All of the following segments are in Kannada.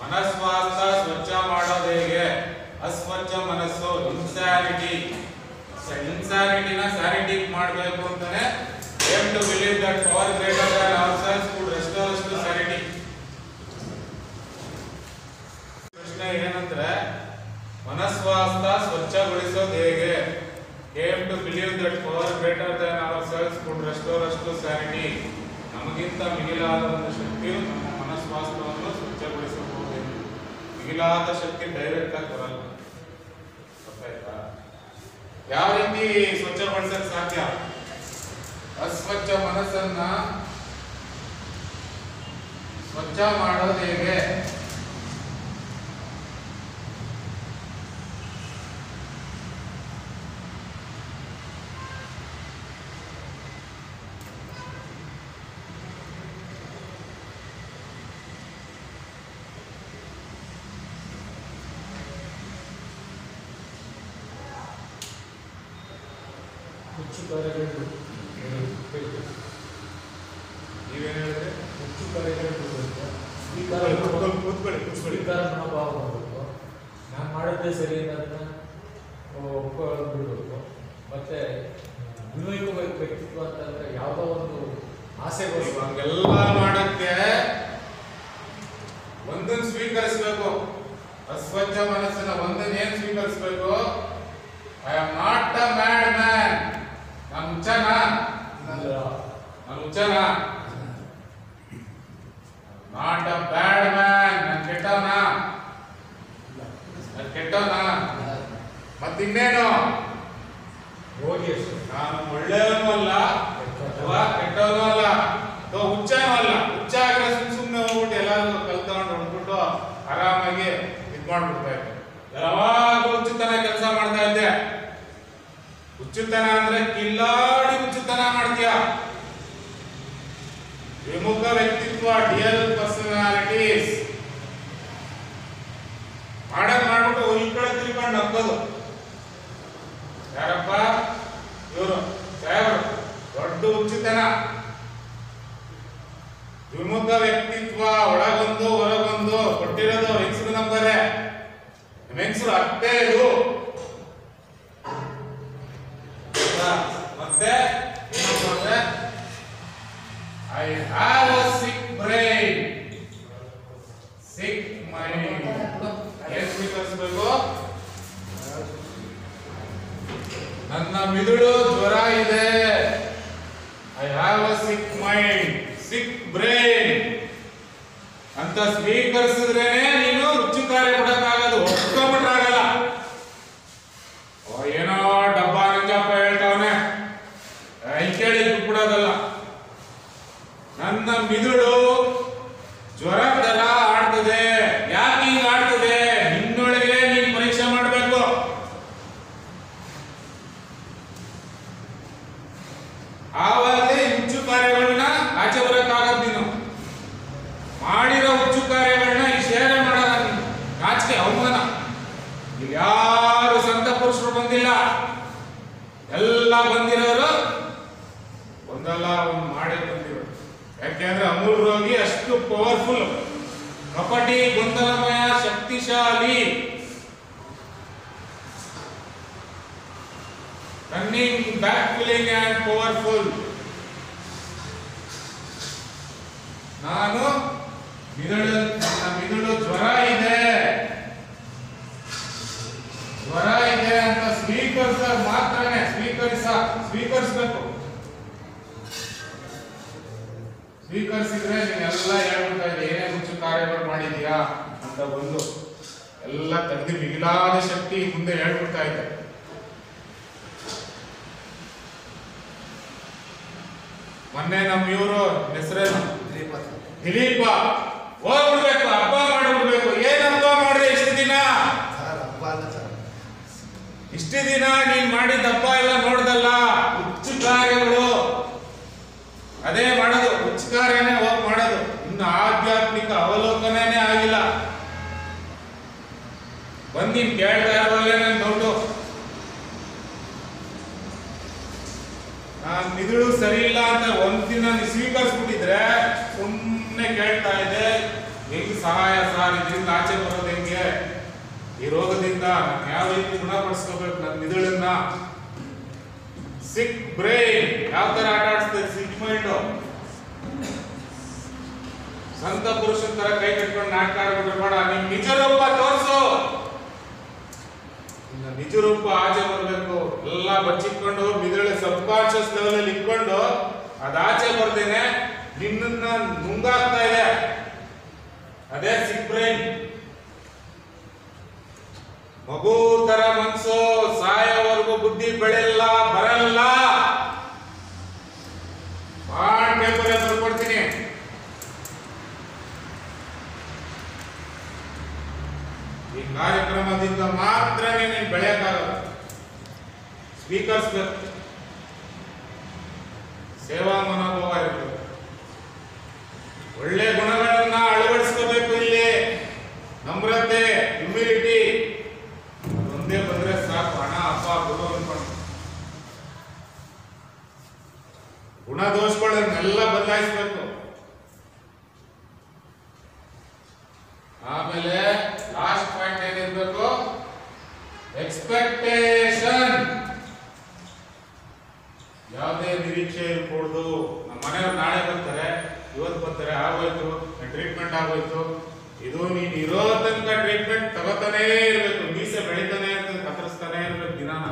ಮನಸ್ವಾಸ್ಥ ಸ್ವಚ್ಛ ಮಾಡೋದು ಹೇಗೆ ಅಸ್ವಚ್ಛ ಮನಸ್ಸು ಇನ್ಸ್ಯಾನಿಟಿ ಇನ್ಸ್ಯಾನಿಟಿನ ಸ್ಯಾನಿಟಿ ಮಾಡಬೇಕು ಅಂತಾನೆ aim to believe that power greater than our selves could restore to sanity ಪ್ರಶ್ನೆ ಏನಂದ್ರೆ ಮನಸ್ವಾಸ್ಥ ಸ್ವಚ್ಛಗೊಳಿಸೋದು ಹೇಗೆ aim to believe that power greater than our selves could restore to sanity ನಮಗಿಂತ ಮಿಗಿಲಾದ ಒಂದು ಶಕ್ತಿಯು ನಮ್ಮ ಮನಸ್ವಾಸ್ಥ್ಯವನ್ನು ಸ್ವಚ್ಛಗೊಳಿಸಬಹುದು ಮಿಗಿಲಾದ ಶಕ್ತಿ ಡೈರೆಕ್ಟ್ ಆಗಿ ಬರಲ್ಲ ಗೊತ್ತಾಯ್ತಾ ಯಾವ ರೀತಿ ಸ್ವಚ್ಛಗೊಳಿಸಕ್ ಸಾಧ್ಯ ಅಸ್ವಚ್ಛ ಮನಸ್ಸನ್ನ ಸ್ವಚ್ಛ ಮಾಡೋದು ಹೇಗೆ ಹುಚ್ಚು ಕಾರ್ಯಗಳು ನೀವೇನ್ ಹೇಳಿದ್ರೆ ಹುಚ್ಚು ಕಾರ್ಯಗಳು ಬಿಡಬೇಕು ಸ್ವೀಕಾರ ಕೂತ್ಕೊಳ್ಳಿ, ಕೂತ್ಕೊಳ್ಳಿ ಕೂತ್ಕೊಳ್ಳಿ ಸ್ವೀಕಾರ ಮನೋಭಾವ ಮಾಡಬೇಕು ನಾನು ಮಾಡಿದ್ದೆ ಸರಿ ಅನ್ನೋದನ್ನ ಒಪ್ಕೊಳ್ಳೋದು ಬಿಡಬೇಕು ಮತ್ತೆ ವಿವೇಕ ವ್ಯಕ್ತಿತ್ವ ಅಂತಂದ್ರೆ ಯಾವುದೋ ಒಂದು ಆಸೆಗೋಸ್ಕರ ಹಂಗೆಲ್ಲ ಮಾಡಕ್ಕೆ ಒಂದನ್ನು ಸ್ವೀಕರಿಸಬೇಕು ಅಸ್ವಚ್ಛ ಮನಸ್ಸಿನ ಒಂದನ್ನು ಏನ್ ಸ್ವೀಕರಿಸಬೇಕು I am not a mad man ನಾನು ಹುಚ್ಚನ ನಾನು ಹುಚ್ಚನ ನಾಟ್ ಅ ಬ್ಯಾಡ್ ಮ್ಯಾನ್ ನಾನು ಕೆಟ್ಟವನ ನಾನು ಕೆಟ್ಟವನ ಮತ್ತಿನ್ನೇನು ಹೋಗಿ ಅಷ್ಟೇ ನಾನು ಒಳ್ಳೆಯವನು ಅಲ್ಲ ಅಥವಾ ಕೆಟ್ಟವನು ಅಲ್ಲ ಅಥವಾ ಹುಚ್ಚನೂ ಅಲ್ಲ ಹುಚ್ಚ ಆಗಿರೋ ಸುಮ್ ಸುಮ್ಮನೆ ಹೋಗ್ಬಿಟ್ಟು ಎಲ್ಲಾರು ಕಲ್ತ್ಕೊಂಡು ಹೊಡ್ಬಿಟ್ಟು ಆರಾಮಾಗಿ ಇದ್ ಮಾಡ್ಬಿಡ್ತಾ ಇದ್ದೆ ಯಾವಾಗ ಹುಚ್ಚುತನ ಕೆಲಸ ಮಾಡ್ತಾ ಇದ್ದೆ ಹುಚ್ಚುತನ ಅಂದ್ರೆ ಕಿಲ್ಲಾಡಿ ಹುಚ್ಚುತನ ಮಾಡ್ತೀಯ ವಿಮುಖ ವ್ಯಕ್ತಿತ್ವ ಡಿಯಲ್ ಪರ್ಸನಾಲಿಟೀಸ್ ಮಾಡಕ್ ಮಾಡ್ಬಿಟ್ಟು ಈ ಕಡೆ ತಿರ್ಕೊಂಡು ನಕ್ಕೋದು ಯಾರಪ್ಪ ಇವರು ಸಾಹೇಬರು ದೊಡ್ಡ ಹುಚ್ಚುತನ ವಿಮುಖ ವ್ಯಕ್ತಿತ್ವ ಒಳಗೊಂದು ಹೊರಗೊಂದು ಕೊಟ್ಟಿರೋದು ಹೆಂಗಸರು ನಂಬರೆ ಹೆಂಗಸರು ಅಷ್ಟೇ ಇದು ಆಯ್ತಾ? ಮತ್ತೆ ಏನಪ್ಪ ಅಂದ್ರೆ I have a sick brain sick mind ಏನ್ ಸ್ವೀಕರಿಸಬೇಕು ನನ್ನ ಮಿದುಳು ಜ್ವರ ಇದೆ I have a sick mind sick brain ಅಂತ ಸ್ವೀಕರಿಸಿದ್ರೇನೆ ನೀನು ರುಚಿ ಕಾರ್ಯ ಕೊಡಕ್ಕಾಗದು ಒಪ್ಕೊಂಬಿಟ್ರಾಗಲ್ಲ ಓ ಏನೋ ಡಬ್ಬ ನಂಜಪ್ಪ ಹೇಳ್ತಾವನೆ ಐ ಕೇಳಿ ಬಿಡೋದಲ್ಲ ನನ್ನ ಮಿದುಳು ಜ್ವರ ತರ ಆಡ್ತದೆ ಯಾಕೆ ಹಿಂಗ್ ಆಡ್ತದೆ ನಿನ್ನೊಳಗೆ ನೀನ್ ಪರೀಕ್ಷೆ ಮಾಡ್ಬೇಕು ಆವಾಗಲೇ ಹುಚ್ಚು ಕಾರ್ಯಗಳನ್ನ ಆಚೆ ಬರಕ್ಕಾಗದ್ ನೀನು ಮಾಡಿರೋ ಹುಚ್ಚು ಕಾರ್ಯಗಳನ್ನ ಈ ಶೇರೆ ಮಾಡಲ್ಲ ನೀನು ನಾಚಿಕೆ ಅವಮಾನ ಇಲ್ಲಿ ಯಾರು ಸಂತ ಪುರುಷರು ಬಂದಿಲ್ಲ ಎಲ್ಲ ಬಂದಿರೋರು ಒಂದಲ್ಲ ಒಂದು ಮಾಡೇ ಬಂದಿರೋರು ಯಾಕೆಂದ್ರೆ ಅಮೂಲ್ ರೋಗಿ ಅಷ್ಟು ಪವರ್ಫುಲ್ ಕಪಟಿ ಗೊಂದಲಮಯ ಶಕ್ತಿಶಾಲಿ running back feeling and powerful ನಾನು ಮಿದುಳು ನನ್ನ ಮಿದುಳು ಜ್ವರ ಇದೆ ಜ್ವರ ಇದೆ ಅಂತ ಸ್ವೀಕರಿಸ ಮಾತ್ರನೇ ಸ್ವೀಕರಿಸ ಸ್ವೀಕರಿಸಬೇಕು ಸ್ವೀಕರಿಸಿದ್ರೆ ನೀನೆಲ್ಲ ಹೇಳ್ಬಿಡ್ತಾ ಇದೆ ಏನೇ ಹುಚ್ಚು ಕಾರ್ಯಗಳು ಮಾಡಿದೀಯಾ ಅಂತ ಒಂದು ಎಲ್ಲ ತೆಗೆದು ಮಿಗಿಲಾದ ಶಕ್ತಿ ಮುಂದೆ ಹೇಳ್ಬಿಡ್ತಾ ಇದ್ದೆ ಮೊನ್ನೆ ನಮ್ಮ ಇವರು ಹೆಸರೇನು ದಿಲೀಪ ಹೋಗ್ಬಿಡ್ಬೇಕು ಹಬ್ಬ ಮಾಡ್ಬಿಡ್ಬೇಕು ಏನ್ ಹಬ್ಬ ಮಾಡಿದೆ ಇಷ್ಟು ದಿನ ಇಷ್ಟು ದಿನ ನೀನ್ ಮಾಡಿದ ಹಬ್ಬ ಎಲ್ಲ ನೋಡ್ದಲ್ಲ ಹುಚ್ಚು ಕಾರ್ಯಗಳು ಅದೇ ಮಾಡೋದು ಹುಚ್ಚು ಕಾರ್ಯನೇ ಹೋಗಿ ಮಾಡೋದು ಇನ್ನು ಆಧ್ಯಾತ್ಮಿಕ ಅವಲೋಕನೇ ಆಗಿಲ್ಲ ಬಂದ್ ನೀನ್ ಕೇಳ್ತಾ ಇರೋಲ್ಲೇ ನನ್ ಡೌಟು ನಾನ್ ಮಿದುಳು ಸರಿ ಇಲ್ಲ ಅಂತ ಒಂದ್ ದಿನ ನೀನ್ ಸ್ವೀಕರಿಸ್ಬಿಟ್ಟಿದ್ರೆ ಸುಮ್ಮನೆ ಕೇಳ್ತಾ ಇದ್ದೆ ಹೆಂಗ್ ಸಹಾಯ ಸರ್ ಇದರಿಂದ ಆಚೆ ಬರೋದು ಹೆಂಗೆ ಈ ರೋಗದಿಂದ ನಾನು ಯಾವ ರೀತಿ ಗುಣಪಡಿಸ್ಕೋಬೇಕು ನನ್ನ ಮಿದುಳನ್ನ ಸಿಕ್ ಬ್ರೈನ್ ಯಾವ ತರ ಆಟ ಆಡಿಸ್ತದೆ ಸಿಕ್ ಮೈಂಡ್ ಸಂತ ಪುರುಷನ ತರ ಕೈ ಕಟ್ಕೊಂಡು ನಾಟಕ ಆಡ್ಬಿಟ್ರೆ ಬೇಡ ನಿಮ್ ನಿಜ ರೂಪ ತೋರ್ಸು ನಿನ್ನ ನಿಜ ರೂಪ ಆಚೆ ಬರಬೇಕು ಎಲ್ಲ ಬಚ್ಚಿಟ್ಕೊಂಡು ಮಿದುಳ ಸಬ್ ಕಾನ್ಶಿಯಸ್ ಲೆವೆಲ್ ಅಲ್ಲಿ ಇಟ್ಕೊಂಡು ಅದ್ ಆಚೆ ಬರ್ದೇನೆ ನಿನ್ನನ್ನ ನುಂಗಾಗ್ತಾ ಇದೆ ಅದೇ ಸಿಕ್ ಬ್ರೈನ್ ಮಗು ತರ ಮನ್ಸು ಸಾಯೋವರೆಗೂ ಬುದ್ಧಿ ಬೆಳೆಯಲ್ಲ ಬರಲ್ಲ ಬಾಳ್ ಪೇಪರ್ ಬರ್ಕೊಡ್ತೀನಿ ಈ ಕಾರ್ಯಕ್ರಮದಿಂದ ಮಾತ್ರ ನೀನು ಬೆಳೆಯಕ್ಕಾಗಲ್ಲ ಸ್ಪೀಕರ್ಸ್ ಬೇಕು ಸೇವಾ ಮನೋಭಾವ ಇರಬೇಕು ಒಳ್ಳೆ ಗುಣಗಳನ್ನ ಅಳವಡಿಸ್ಕೋಬೇಕು ಇಲ್ಲಿ ನಮ್ರತೆ ಹ್ಯುಮಿಲಿಟಿ ಒಂದೇ ಬಂದ್ರೆ ಸಾಕು ಹಣ ಅಪ್ಪ ಗುರು ಅನ್ಕೊಂಡು ಗುಣದೋಷಗಳನ್ನೆಲ್ಲ ಬದಲಾಯಿಸ್ಬೇಕು ಆಮೇಲೆ ಲಾಸ್ಟ್ ಪಾಯಿಂಟ್ ಏನಿರ್ಬೇಕು ಎಕ್ಸ್ಪೆಕ್ಟೇಷನ್ ಯಾವುದೇ ನಿರೀಕ್ಷೆ ಇರ್ಕೂಡ್ದು ನಮ್ಮ ಮನೆಯವ್ರು ನಾಳೆ ಬರ್ತಾರೆ ಇವತ್ತು ಬರ್ತಾರೆ ಆಗೋಯ್ತು ಟ್ರೀಟ್ಮೆಂಟ್ ಆಗೋಯ್ತು ಇದು ನೀನ್ ಇರೋ ತನಕ ಟ್ರೀಟ್ಮೆಂಟ್ ತಗೋತಾನೇ ಇರ್ಬೇಕು ಮೀಸೆ ಬೆಳಿತಾನೆ ಇರ್ತದೆ ಕತ್ತರಿಸ್ತಾನೆ ಇರ್ಬೇಕು ದಿನಾನ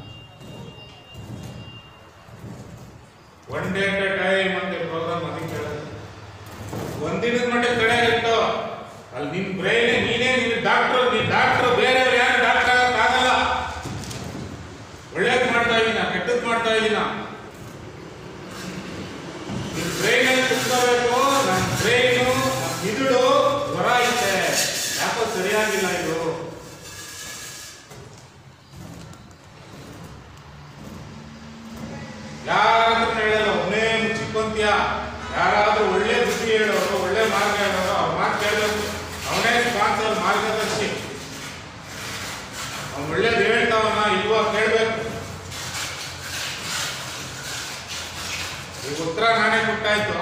ಒನ್ ಡೇ ಅಟ್ ಟೈಮ್ ಅಂತ ಪ್ರೋಗ್ರಾಮ್ ಅದಕ್ಕೆ ಹೇಳೋದು ಒಂದಿನದ ಮಟ್ಟಿಗೆ ತಡೆ ಇಟ್ಟು ಅಲ್ಲಿ ನಿನ್ ಬ್ರೈನ್ ನೀನೇ ನೀನು ಡಾಕ್ಟರ್ ನೀನ್ ಡಾಕ್ಟರ್ ಬೇರೆಯವ್ರು ಯಾರು ಡಾಕ್ಟರ್ ಆಗಲ್ಲ ಒಳ್ಳೇದು ಮಾಡ್ತಾ ಇದೀನ ಕೆಟ್ಟದ್ ಮಾಡ್ತಾ ಇದೀನ ನಿನ್ ಬ್ರೈನ್ ಅಲ್ಲಿ ಕುತ್ಕೋಬೇಕು ನನ್ನ ಬ್ರೈನು ಮಿದುಳು ಹೊರ ಐತೆ ಯಾಕೋ ಸರಿಯಾಗಿಲ್ಲ ಇದು ಯಾರಾದ್ರೂ ಹೇಳಲ್ಲ ಒಮ್ಮೆ ಮುಚ್ಚಿಕೊಂತೀಯ ಯಾರಾದ್ರೂ ಒಳ್ಳೆ ಬುದ್ಧಿ ಹೇಳೋರು ಒಳ್ಳೆ ಮಾರ್ಗ ಹೇಳೋರು ಅವ್ರ ಮಾತು ಕೇಳಬೇಕು ಅವನೇ ಸ್ಪಾನ್ಸರ್ ಮಾರ್ಗದರ್ಶಿ ಅವ್ನು ಒಳ್ಳೇದು ಹೇಳ್ತಾವನ ಇಲ್ವಾ ಕೇಳ್ಬೇಕು ಈಗ ಉತ್ತರ ನಾನೇ ಕೊಟ್ಟಾಯ್ತು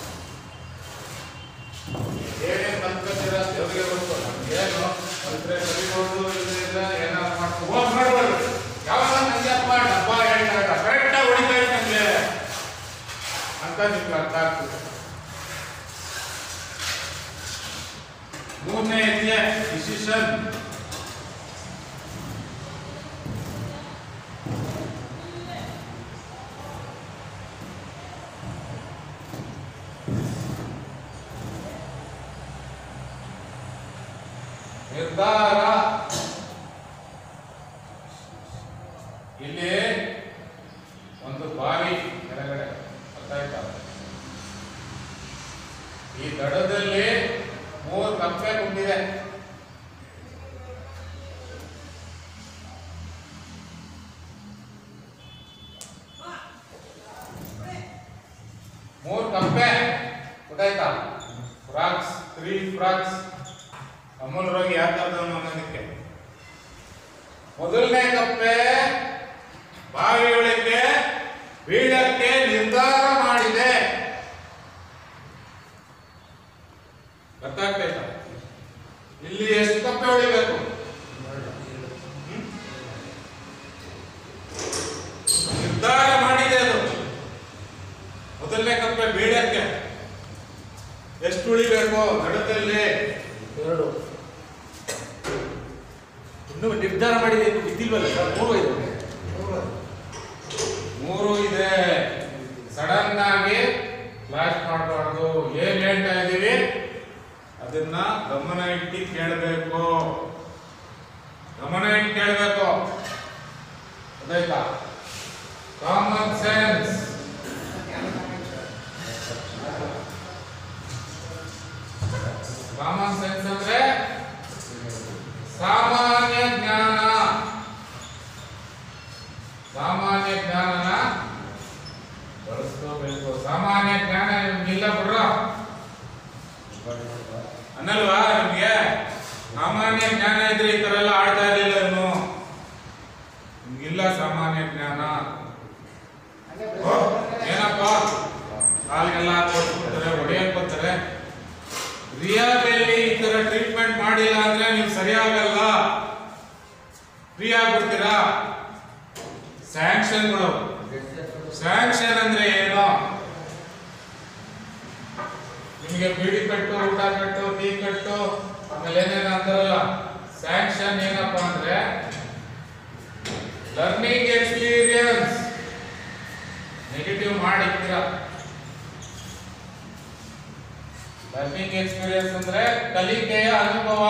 ಏನೇನ್ ತಂತ್ರಜ್ಞರ ದೇವರಿಗೆ ಗೊತ್ತು ಏನು ಅಂದ್ರೆ ಕಲಿಬೋದು ಇದ್ರೆ ಏನಾದ್ರು ಮಾಡ್ಕೊ ಹೋಗ್ ಮಾಡ್ಬಾರ್ದು ಯಾವಾಗ ನಂಜಪ್ಪ ಡಬ್ಬ ಹೇಳ್ತಾರೆ ಕರೆಕ್ಟಾಗಿ ಹೊಡಿತಾ ಇತ್ತು ನಂಗೆ ಅಂತ ನಿಮ್ಗೆ ಅರ್ಥ ಆಗ್ತದೆ ಮೂರನೇ ಹೆಜ್ಜೆ ಡಿಸಿಷನ್ ನಿರ್ಧಾರ ಇಲ್ಲಿ ಒಂದು ಬಾವಿ ಕೆಳಗಡೆ ಗೊತ್ತಾಯ್ತಾ ಈ ದಡದಲ್ಲಿ ಮೂರು ಕಪ್ಪೆ ಕುಂದಿದೆ ಮೂರು ಕಪ್ಪೆ ಗೊತ್ತಾಯ್ತಾ ಫ್ರಾಕ್ಸ್ ತ್ರೀ ಫ್ರಾಕ್ಸ್ ಅಮೂಲ್ ರೋಗಿ ಯಾವ ತರದವನು ಅನ್ನೋದಕ್ಕೆ ಮೊದಲನೇ ಕಪ್ಪೆ ಬಾವಿಯೊಳಗೆ ಬೀಳಕ್ಕೆ ನಿರ್ಧಾರ ಮಾಡಿದೆ ಗೊತ್ತಾಗ್ತೈತಾ ಇಲ್ಲಿ ಎಷ್ಟು ಕಪ್ಪೆ ಹೊಡಿಬೇಕು ಹ್ಮ್? ನಿರ್ಧಾರ ಮಾಡಿದೆ ಅದು ಮೊದಲನೇ ಕಪ್ಪೆ ಬೀಳಕ್ಕೆ ಎಷ್ಟು ಉಳಿಬೇಕು ನಡುತ್ತಲ್ಲಿ ಎರಡು ಇನ್ನು ನಿರ್ಧಾರ ಮಾಡಿದೆ ಇನ್ನು ಬಿದ್ದಿಲ್ವಲ್ಲ ಸರ್ ಮೂರು ಐದು ಮೂರು ಇದೆ ಸಡನ್ ಆಗಿ ಫ್ಲಾಶ್ ಮಾಡಬಾರ್ದು ಏನ್ ಹೇಳ್ತಾ ಇದೀವಿ ಅದನ್ನ ಗಮನ ಇಟ್ಟು ಕೇಳಬೇಕು ಗಮನ ಇಟ್ಟು ಕೇಳಬೇಕು ಗೊತ್ತಾಯ್ತಾ ಕಾಮನ್ ಸೆನ್ಸ್ ಕಾಮನ್ ಸೆನ್ಸ್ ಅಂದ್ರೆ ಸಾಮಾನ್ಯ ಜ್ಞಾನ ಸಾಮಾನ್ಯ ಜ್ಞಾನನ ಬಳಸ್ಕೋಬೇಕು ಸಾಮಾನ್ಯ ಜ್ಞಾನ ನಿಮ್ಗಿಲ್ಲ ಬಿಡ್ರ ಅನ್ನಲ್ವಾ ನಿಮ್ಗೆ ಸಾಮಾನ್ಯ ಜ್ಞಾನ ಇದ್ರೆ ಈ ತರ ಎಲ್ಲ ಆಡ್ತಾ ಇರ್ಲಿಲ್ಲ ಇವನು ನಿಮ್ಗಿಲ್ಲ ಸಾಮಾನ್ಯ ಜ್ಞಾನ ಓ, ಏನಪ್ಪ ಕಾಲ್ಗೆಲ್ಲ ಕೊಟ್ಬಿಡ್ತಾರೆ ಹೊಡೆಯಕ್ ಬರ್ತಾರೆ ರಿಯಬಿಲಿಟಿ ಆಸ್ಪತ್ರೆಯಲ್ಲಿ ಈ ತರ ಟ್ರೀಟ್ಮೆಂಟ್ ಮಾಡಿಲ್ಲ ಅಂದ್ರೆ ನೀವು ಸರಿಯಾಗಲ್ಲ ಫ್ರೀ ಆಗ್ಬಿಡ್ತೀರಾ ಸ್ಯಾಂಕ್ಷನ್ಗಳು ಸ್ಯಾಂಕ್ಷನ್ ಅಂದ್ರೆ ಏನು ನಿಮಗೆ ಬೀಡಿ ಕಟ್ಟು ಊಟ ಕಟ್ಟು ಟೀ ಕಟ್ಟು ಆಮೇಲೆ ಏನೇನು ಅಂತಾರಲ್ಲ ಸ್ಯಾಂಕ್ಷನ್ ಏನಪ್ಪ ಅಂದ್ರೆ ಲರ್ನಿಂಗ್ ಎಕ್ಸ್ಪೀರಿಯನ್ಸ್ ನೆಗೆಟಿವ್ ಮಾಡಿರ್ತೀರ ಲರ್ನಿಂಗ್ ಎಕ್ಸ್ಪೀರಿಯನ್ಸ್ ಅಂದ್ರೆ ಕಲಿಕೆಯ ಅನುಭವ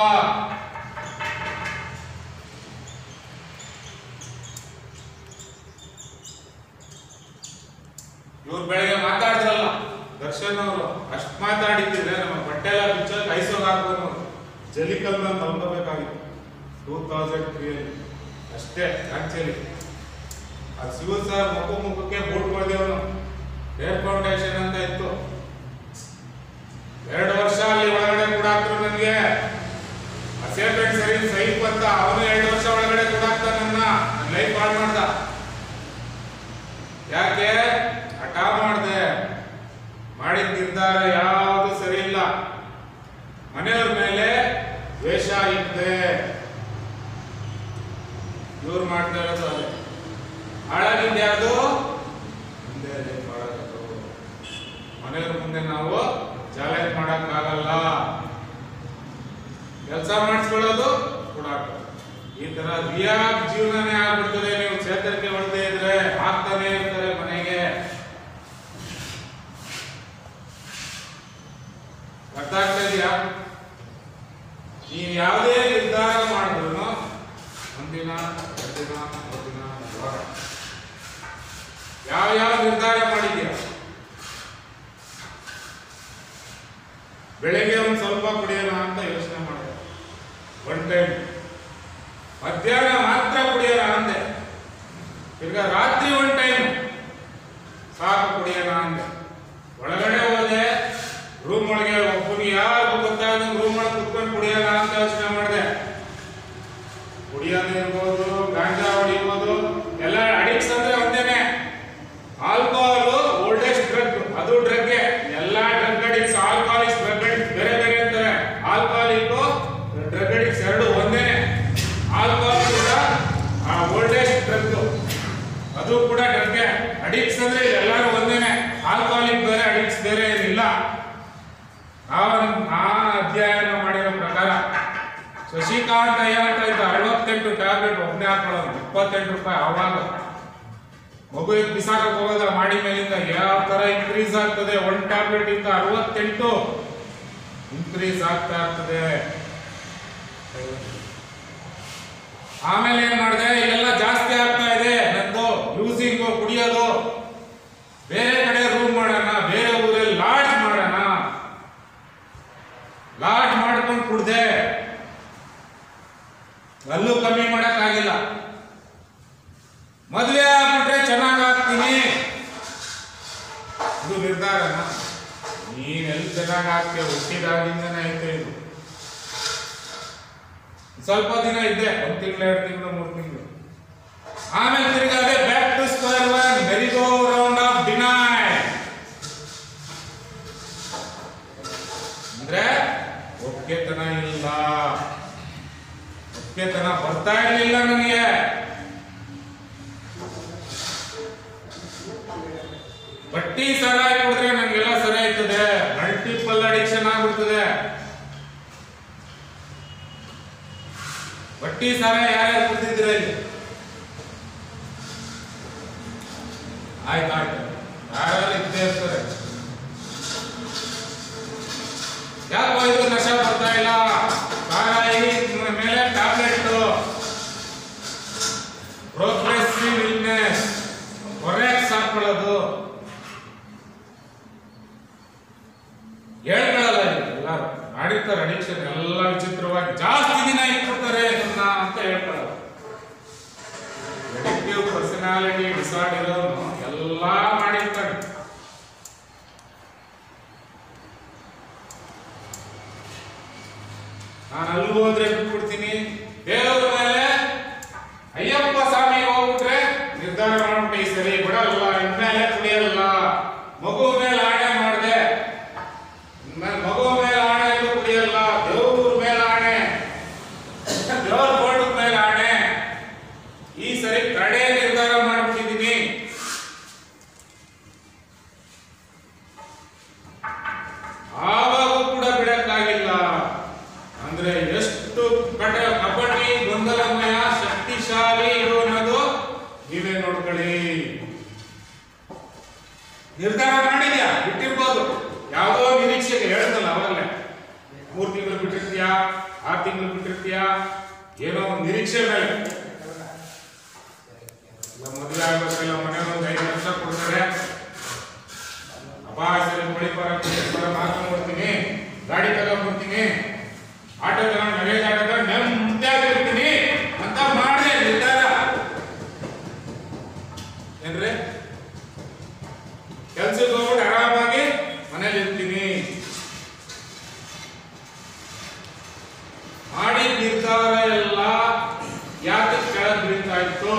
ಇವ್ರು ಬೆಳಗ್ಗೆ ಮಾತಾಡಿದ್ರಲ್ಲ ದರ್ಶನ್ ಅವರು ಅಷ್ಟ್ ಮಾತಾಡಿದ್ರೆ ನಮ್ಮ ಬಟ್ಟೆ ಎಲ್ಲ ಬಿಚ್ಚಕ್ ಐಸೋಗ್ ಹಾಕ್ಬೇಕು ಜಲಿಕಲ್ನ ತಗೊಂಡ್ಬೇಕಾಗಿತ್ತು ಟೂ ತೌಸಂಡ್ ತ್ರೀಯಲ್ಲಿ ಅಷ್ಟೇ ಆಕ್ಚುಲಿ ಆ ಶಿವ ಸರ್ ಮುಖ ಮುಖಕ್ಕೆ ಬೋಟ್ ಮಾಡಿದೆವನು ಏರ್ ಫೌಂಡೇಶನ್ ಅಂತ ಇತ್ತು ಎರಡು ವರ್ಷ ಅಲ್ಲಿ ಒಳಗಡೆ ಕೂಡ ನನಗೆ ಅಸೈನ್ಮೆಂಟ್ ಸರಿ ಸೈಫ್ ಅಂತ ಅವನು ಎರಡು ವರ್ಷ ಒಳಗಡೆ ಕೂಡ ನನ್ನ ಲೈಫ್ ಹಾಳು ಮಾಡ್ದ ಯಾಕೆ ಹಠ ಮಾಡ್ದೆ ಮಾಡಿದ ನಿರ್ಧಾರ ಯಾವುದು ಸರಿ ಇಲ್ಲ ಮನೆಯವ್ರ ಮೇಲೆ ದ್ವೇಷ ಇದ್ದೆ ಇವ್ರು ಮಾಡ್ತಾ ಇರೋದು ಅದೇ ಹಾಳಾಗಿದ್ದು ಯಾವುದು ಮುಂದೆ life ಹಾಳಾಗೋದು. ಮನೆಯವ್ರ ಮುಂದೆ ನಾವು ಚಾಲೆಂಜ್ ಮಾಡಕ್ಕಾಗಲ್ಲ ಕೆಲಸ ಮಾಡಿಸ್ಕೊಳ್ಳೋದು ಕೂಡ ಈ ತರ ರಿಯಾಕ್ ಜೀವನನೇ ಆಗ್ಬಿಡ್ತದೆ ನೀವು ಚೇತರಿಕೆ ಹೊಡೆದೇ ಇದ್ರೆ ಆಗ್ತಾನೆ ಇರ್ತಾರೆ ಮನೆಗೆ ಅರ್ಥ ಆಗ್ತಾ ಇದೆಯಾ ನೀವು ಯಾವುದೇ ನಿರ್ಧಾರ ಮಾಡಿದ್ರು ಒಂದಿನ ಎರಡು ದಿನ ಮೂರು ದಿನ ಒಂದು ವಾರ ಯಾವ ಯಾವ ನಿರ್ಧಾರ ಮಾಡಿದ್ಯಾ ಬೆಳಗ್ಗೆ ಒಂದು ಸ್ವಲ್ಪ ಕುಡಿಯೋಣ ಅಂತ ಯೋಚನೆ ಮಾಡಿದೆ ಒನ್ ಟೈಮ್ ಮಧ್ಯಾಹ್ನ ಮಾತ್ರ ಕುಡಿಯೋಣ ಅಂದೆ ಈಗ ರಾತ್ರಿ ಒನ್ ಟೈಮ್ ಸಾಕು ಕುಡಿಯೋಣ ಅಂದೆ ಒಳಗಡೆ ಹೋದೆ ರೂಮ್ ಒಳಗೆ ಒಬ್ಬನಿಗೆ ಯಾರು ಗೊತ್ತಾಗ ರೂಮ್ ಒಳಗೆ ಕುತ್ಕೊಂಡು ಕುಡಿಯೋಣ ಅಂತ ಯೋಚನೆ ಮಾಡಿದೆ ಕುಡಿಯೋದು ಇರ್ಬೋದು ಗಾಂಜಾ ಹೊಡಿಬೋದು ಎಲ್ಲ ಅಡಿಕ್ಸ್ ಅಂದ್ರೆ ಒಂದೇನೆ ಆಲ್ಕೋಹಾಲ್ ಓಲ್ಡೆಸ್ಟ್ ಡ್ರಗ್ ಅದು ಡ್ರಗ್ ಎಲ್ಲ drug addicts alcoholics drug addicts ಬೇರೆ ಬೇರೆ ಅಂತಾರೆ ಆಲ್ಕೋಹಾಲಿಕ್ ಡ್ರಗ್ ಅಡಿಕ್ಸ್ ಎರಡು ಒಂದೇನೆ ಆಲ್ಕೋಹಾಲ್ ಕೂಡ ಆ ಓಲ್ಡೆಸ್ಟ್ ಡ್ರಗ್ ಅದು ಕೂಡ ಡ್ರಗ್ ಅಡಿಕ್ಸ್ ಅಂದ್ರೆ ಎಲ್ಲರೂ ಒಂದೇನೆ ಆಲ್ಕೋಹಾಲಿಕ್ ಬೇರೆ ಅಡಿಕ್ಸ್ ಬೇರೆ ಏನಿಲ್ಲ ನಾನು ನಾನು ಅಧ್ಯಯನ ಮಾಡಿರೋ ಪ್ರಕಾರ ಶಶಿಕಾಂತ್ ಅಯ್ಯ ಅಂತ ಇದ್ದ ಅರವತ್ತೆಂಟು ಟ್ಯಾಬ್ಲೆಟ್ ಒಬ್ಬನೇ ಹಾಕೊಳ್ಳೋದು ಇಪ್ಪತ್ತೆಂಟು ರೂಪಾಯಿ ಆವಾಗ ಮಗು ಬಿಸಾಕಕ್ಕೆ ಹೋಗೋದ ಮಾಡಿ ಮೇಲಿಂದ ಯಾವ ತರ ಇನ್ಕ್ರೀಸ್ ಆಗ್ತದೆ ಒನ್ ಟ್ಯಾಬ್ಲೆಟ್ ಇಂದ ಅರವತ್ತೆಂಟು ಇನ್ಕ್ರೀಸ್ ಆಗ್ತಾ ಇರ್ತದೆ ಆಮೇಲೆ ಏನ್ ಮಾಡಿದೆ ಇಲ್ಲೆಲ್ಲ ಜಾಸ್ತಿ ಆಗ್ತಾ ಇದೆ ನಂದು ಯೂಸಿಂಗ್ ಕುಡಿಯೋದು ಬೇರೆ ಕಡೆ ರೂಮ್ ಮಾಡೋಣ ಬೇರೆ ಊರಲ್ಲಿ ಲಾಡ್ಜ್ ಮಾಡೋಣ ಲಾಡ್ಜ್ ಮಾಡ್ಕೊಂಡು ಕುಡ್ದೆ ಅಲ್ಲೂ ಕಮ್ಮಿ ಮಾಡಕ್ಕಾಗಿಲ್ಲ ಮದುವೆ ಆಗ್ಬಿಟ್ರೆ ಚೆನ್ನಾಗ್ ಆಗ್ತೀನಿ ಇದು ನಿರ್ಧಾರನ ನೀನೆಲ್ಲಿ ಚೆನ್ನಾಗ್ ಆಗ್ತೀಯ ಹುಟ್ಟಿದಾಗಿಂದನೇ ಐತೆ ಇದು ಸ್ವಲ್ಪ ದಿನ ಇದ್ದೆ ಒಂದ್ ತಿಂಗಳು ಎರಡು ತಿಂಗಳು ಮೂರು ತಿಂಗಳು ಆಮೇಲೆ ತಿರ್ಗಿ ಅದೇ back to square one very go round of deny ಅಂದ್ರೆ ಒಪ್ಗೆತನ ಇಲ್ಲ ಒಪ್ಗೆತನ ಬರ್ತಾ ಇರಲಿಲ್ಲ ನನಗೆ ಬಟ್ಟಿ ಸರಾಯಿ ಕುಡಿದ್ರೆ ನನಗೆಲ್ಲ ಸರಿ ಆಯ್ತದೆ ಮಲ್ಟಿಪಲ್ ಅಡಿಕ್ಷನ್ ಆಗ್ಬಿಡ್ತದೆ ಬಟ್ಟಿ ಸಾರಾಯಿ ಯಾರ್ಯಾರು ಕುಡ್ದಿದ್ದೀರ ಇಲ್ಲಿ ಆಯ್ತು ಆಯ್ತು ಯಾರು ಇದ್ದೇ ಇರ್ತಾರೆ ಯಾಕೋ ಇದು ನಶ ಬರ್ತಾ ಇಲ್ಲ ಸಾರಾಯಿ ಮೇಲೆ ಟ್ಯಾಬ್ಲೆಟ್ ಪ್ರೋಗ್ರೆಸಿವ್ ಇಲ್ನೆಸ್ ಕೊರೆಕ್ಸ್ ಹಾಕೊಳ್ಳೋದು ಹೇಳ್ಕೊಳ್ಳಲ್ಲ ಇದು ಎಲ್ಲರೂ ಮಾಡಿರ್ತಾರೆ ಅಡಿಕ್ಷನ್ ಎಲ್ಲ ವಿಚಿತ್ರವಾಗಿ ಜಾಸ್ತಿ ದಿನ ಇಟ್ಬಿಡ್ತಾರೆ ಇದನ್ನ ಅಂತ ಹೇಳ್ಕೊಳ್ಳಲ್ಲ ನೆಗೆಟಿವ್ ಪರ್ಸನಾಲಿಟಿ ಡಿಸಾರ್ಡರ್ ಇರೋನು ಎಲ್ಲ ಮಾಡಿರ್ತಾನೆ ನಾನು ಅಲ್ಲಿ ಹೋದ್ರೆ ಬಿಟ್ಬಿಡ್ತೀನಿ ದೇವರ ಮೇಲೆ ಅಯ್ಯಪ್ಪ ಸ್ವಾಮಿ ಹೋಗ್ಬಿಟ್ರೆ ನಿರ್ಧಾರ ಮಾಡ್ಬಿಟ್ಟೆ ಈ ಸರಿ ಬಿಡಲ್ಲ ಇನ್ಮೇಲೆ ಕುಡಿಯಲ್ಲ ಮಗು ಮೇಲೆ ಆಣೆ ಮಾಡಿದೆ ಮಗು ಮೇಲೆ ಆಣೆ ಎಲ್ಲೂ ಕುಡಿಯಲ್ಲ ದೇವ್ರ ಬಿಟ್ಟಿರ್ತೀಯ ಆರು ತಿಂಗಳು ಬಿಟ್ಟಿರ್ತೀಯ ಏನೋ ಒಂದು ನಿರೀಕ್ಷೆ ಮೇಲೆ ಇಲ್ಲ ಮದುವೆ ಆಗ್ಬೇಕಲ್ಲ ಮನೆಯವ್ರು ಒಂದು ಐದು ಲಕ್ಷ ಕೊಡ್ತಾರೆ ಅಪಾಯಸರಿ ಬಳಿಪರ ಬರ ಮಾಡ್ಕೊಂಡ್ಬಿಡ್ತೀನಿ ಗಾಡಿ ತಗೊಂಡ್ಬಿಡ್ತೀನಿ ಆಟೋ ತಗೊಂಡು ಲಗೇಜ್ ಆಟೋ ತಗೊಂಡು ನೆಮ್ಮದಿಯಾಗಿರ್ತೀನಿ ಅಂತ ಮಾಡಿದೆ ನಿರ್ಧಾರ ಏನ್ರಿ ಕೆಲ್ಸಕ್ಕೆ ಹೋಗ್ಬಿಟ್ಟು ಆರಾಮಾಗಿ ಮನೇಲಿ ಇರ್ತೀನಿ ಮಾಡಿದ ನಿರ್ಧಾರ ಎಲ್ಲ ಯಾಕೆ ಕೆಳಗೆ ಬೀಳ್ತಾ ಇತ್ತು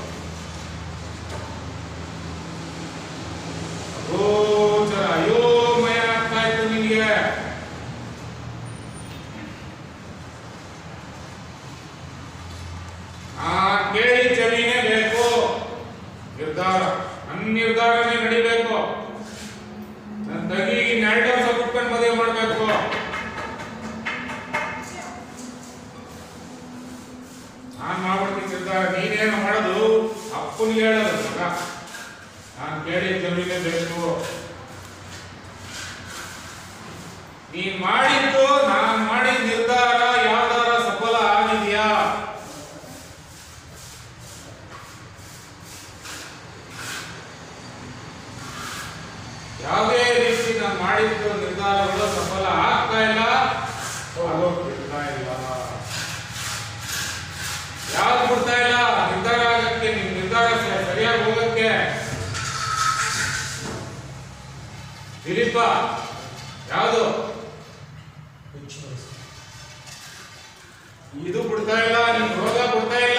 ಗೋಚರ ಅಯೋಮಯ ಆಗ್ತಾ ಇತ್ತು ನಿನಗೆ ಆ ಕೇಳಿ ಜಮೀನೇ ಬೇಕು ನಿರ್ಧಾರ ನನ್ನ ನಿರ್ಧಾರನೇ ನಡಿಬೇಕು ನನ್ನ ತಂಗಿಗೆ ಎರಡು ವರ್ಷ ಬಿಟ್ಕೊಂಡು ಮದುವೆ ಮಾಡಬೇಕು ನಾನು ಮಾಡ್ಬಿಡ್ತೀನಿ ನಿರ್ಧಾರ ನೀನೇನು ಮಾಡೋದು ಅಪ್ಪನಿಗೆ ಹೇಳೋದು ಮಗ ನಾನು ಕೇಳಿ ಜಮೀನೇ ಬೇಕು ನೀನ್ ಮಾಡಿದ್ದು ನಾನು ಮಾಡಿದ ನಿರ್ಧಾರ ಯಾವ್ದಾರ ಸಫಲ ಆಗಿದೆಯಾ ಯಾವುದೇ ರೀತಿ ನಾನು ಮಾಡಿದ್ದು ನಿರ್ಧಾರಗಳು ಸಫಲ ಆಗ್ತಾ ಇಲ್ಲ ಆಗೋಕ್ ಬಿಡ್ತಾ ಇಲ್ಲ ಯಾವ್ದು ಬಿಡ್ತಾ ಇಲ್ಲ ನಿರ್ಧಾರ ಆಗಕ್ಕೆ ನಿಮ್ ನಿರ್ಧಾರ ಸ- ಸರಿಯಾಗಿ ಹೋಗಕ್ಕೆ ದಿಲೀಪ ಯಾವುದು ಇದು ಬಿಡ್ತಾ ಇಲ್ಲ ನಿಮ್ ರೋಗ ಬಿಡ್ತಾ ಇಲ್ಲ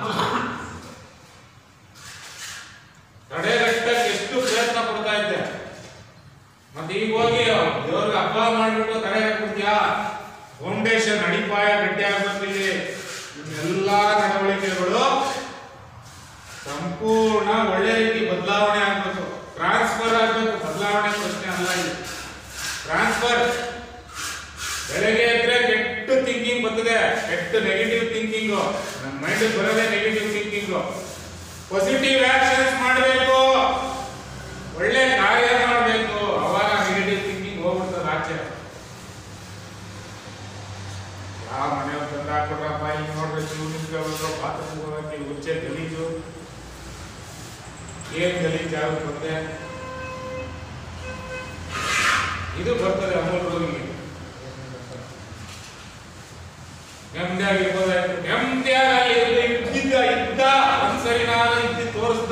ತಡೆಗಟ್ಟಕ್ಕೆ ಎಷ್ಟು ಪ್ರಯತ್ನ ಪಡ್ತಾ ಇದ್ದೆ ಮತ್ತೆ ಈಗ ಹೋಗಿ ದೇವ್ರಿಗೆ ಹಬ್ಬ ಮಾಡ್ಬಿಟ್ಟು ತಡೆಗಟ್ಬಿಡ್ತೀಯಾ ಫೌಂಡೇಶನ್ ಅಡಿಪಾಯ ಗಟ್ಟಿ ಆಗ್ಬೇಕು ಇಲ್ಲಿ ಇನ್ನೆಲ್ಲಾ ನಡವಳಿಕೆಗಳು ಸಂಪೂರ್ಣ ಒಳ್ಳೆ ರೀತಿ ಬದಲಾವಣೆ ಆಗ್ಬೇಕು ಟ್ರಾನ್ಸ್ಫರ್ ಆಗ್ಬೇಕು ಬದಲಾವಣೆ ಪ್ರಶ್ನೆ ಅಲ್ಲ ಇದು ಟ್ರಾನ್ಸ್ಫರ್ ಬೆಳಗ್ಗೆ ಎದ್ರೆ ಕೆಟ್ಟ ಥಿಂಕಿಂಗ್ ಬರ್ತದೆ ಕೆಟ್ಟ ನೆಗೆಟಿವ್ ಥಿಂಕಿಂಗ್ ನಮ್ಮ ಮೈಂಡ್ ಬರೋದೇ ನೆಗೆಟಿವ್ ಥಿಂಕಿಂಗ್ ಪಾಸಿಟಿವ್ ಆಕ್ಷನ್ಸ್ ಮಾಡಬೇಕು ಒಳ್ಳೆ ಕಾರ್ಯ ಮಾಡಬೇಕು ಅವಾಗ ನೆಗೆಟಿವ್ ಥಿಂಕಿಂಗ್ ಹೋಗ್ಬಿಡ್ತದೆ ಆಚೆ ಯಾವ ಮನೆಯವ್ರು ತಂದು ಹಾಕೊಡ್ರಪ್ಪ ಇಲ್ಲಿ ನೋಡ್ರಿ ಶಿವ ನಿಂತ್ಕೋಬೇಕು ಬಾತ್ರೂಮ್ ಹೋಗಕ್ಕೆ ಉಚ್ಚೆ ಗಲೀಜು ಏನ್ ಗಲೀಜು ಯಾವ್ದು ಬರುತ್ತೆ ಇದು ಬರ್ತದೆ ಅಮೂಲ್ ರೋಗಿಗೆ ನೆಮ್ಮದಿಯಾಗಿರ್ಬೋದಾಯ್ತು ನೆಮ್ಮದಿಯಾಗಿ ಅಲ್ಲಿ ಇದ್ದಿದ್ದ ಇದ್ದ ಒಂದ್ಸರಿ ನಾನು ಇದ್ದು ತೋರಿಸ್ದ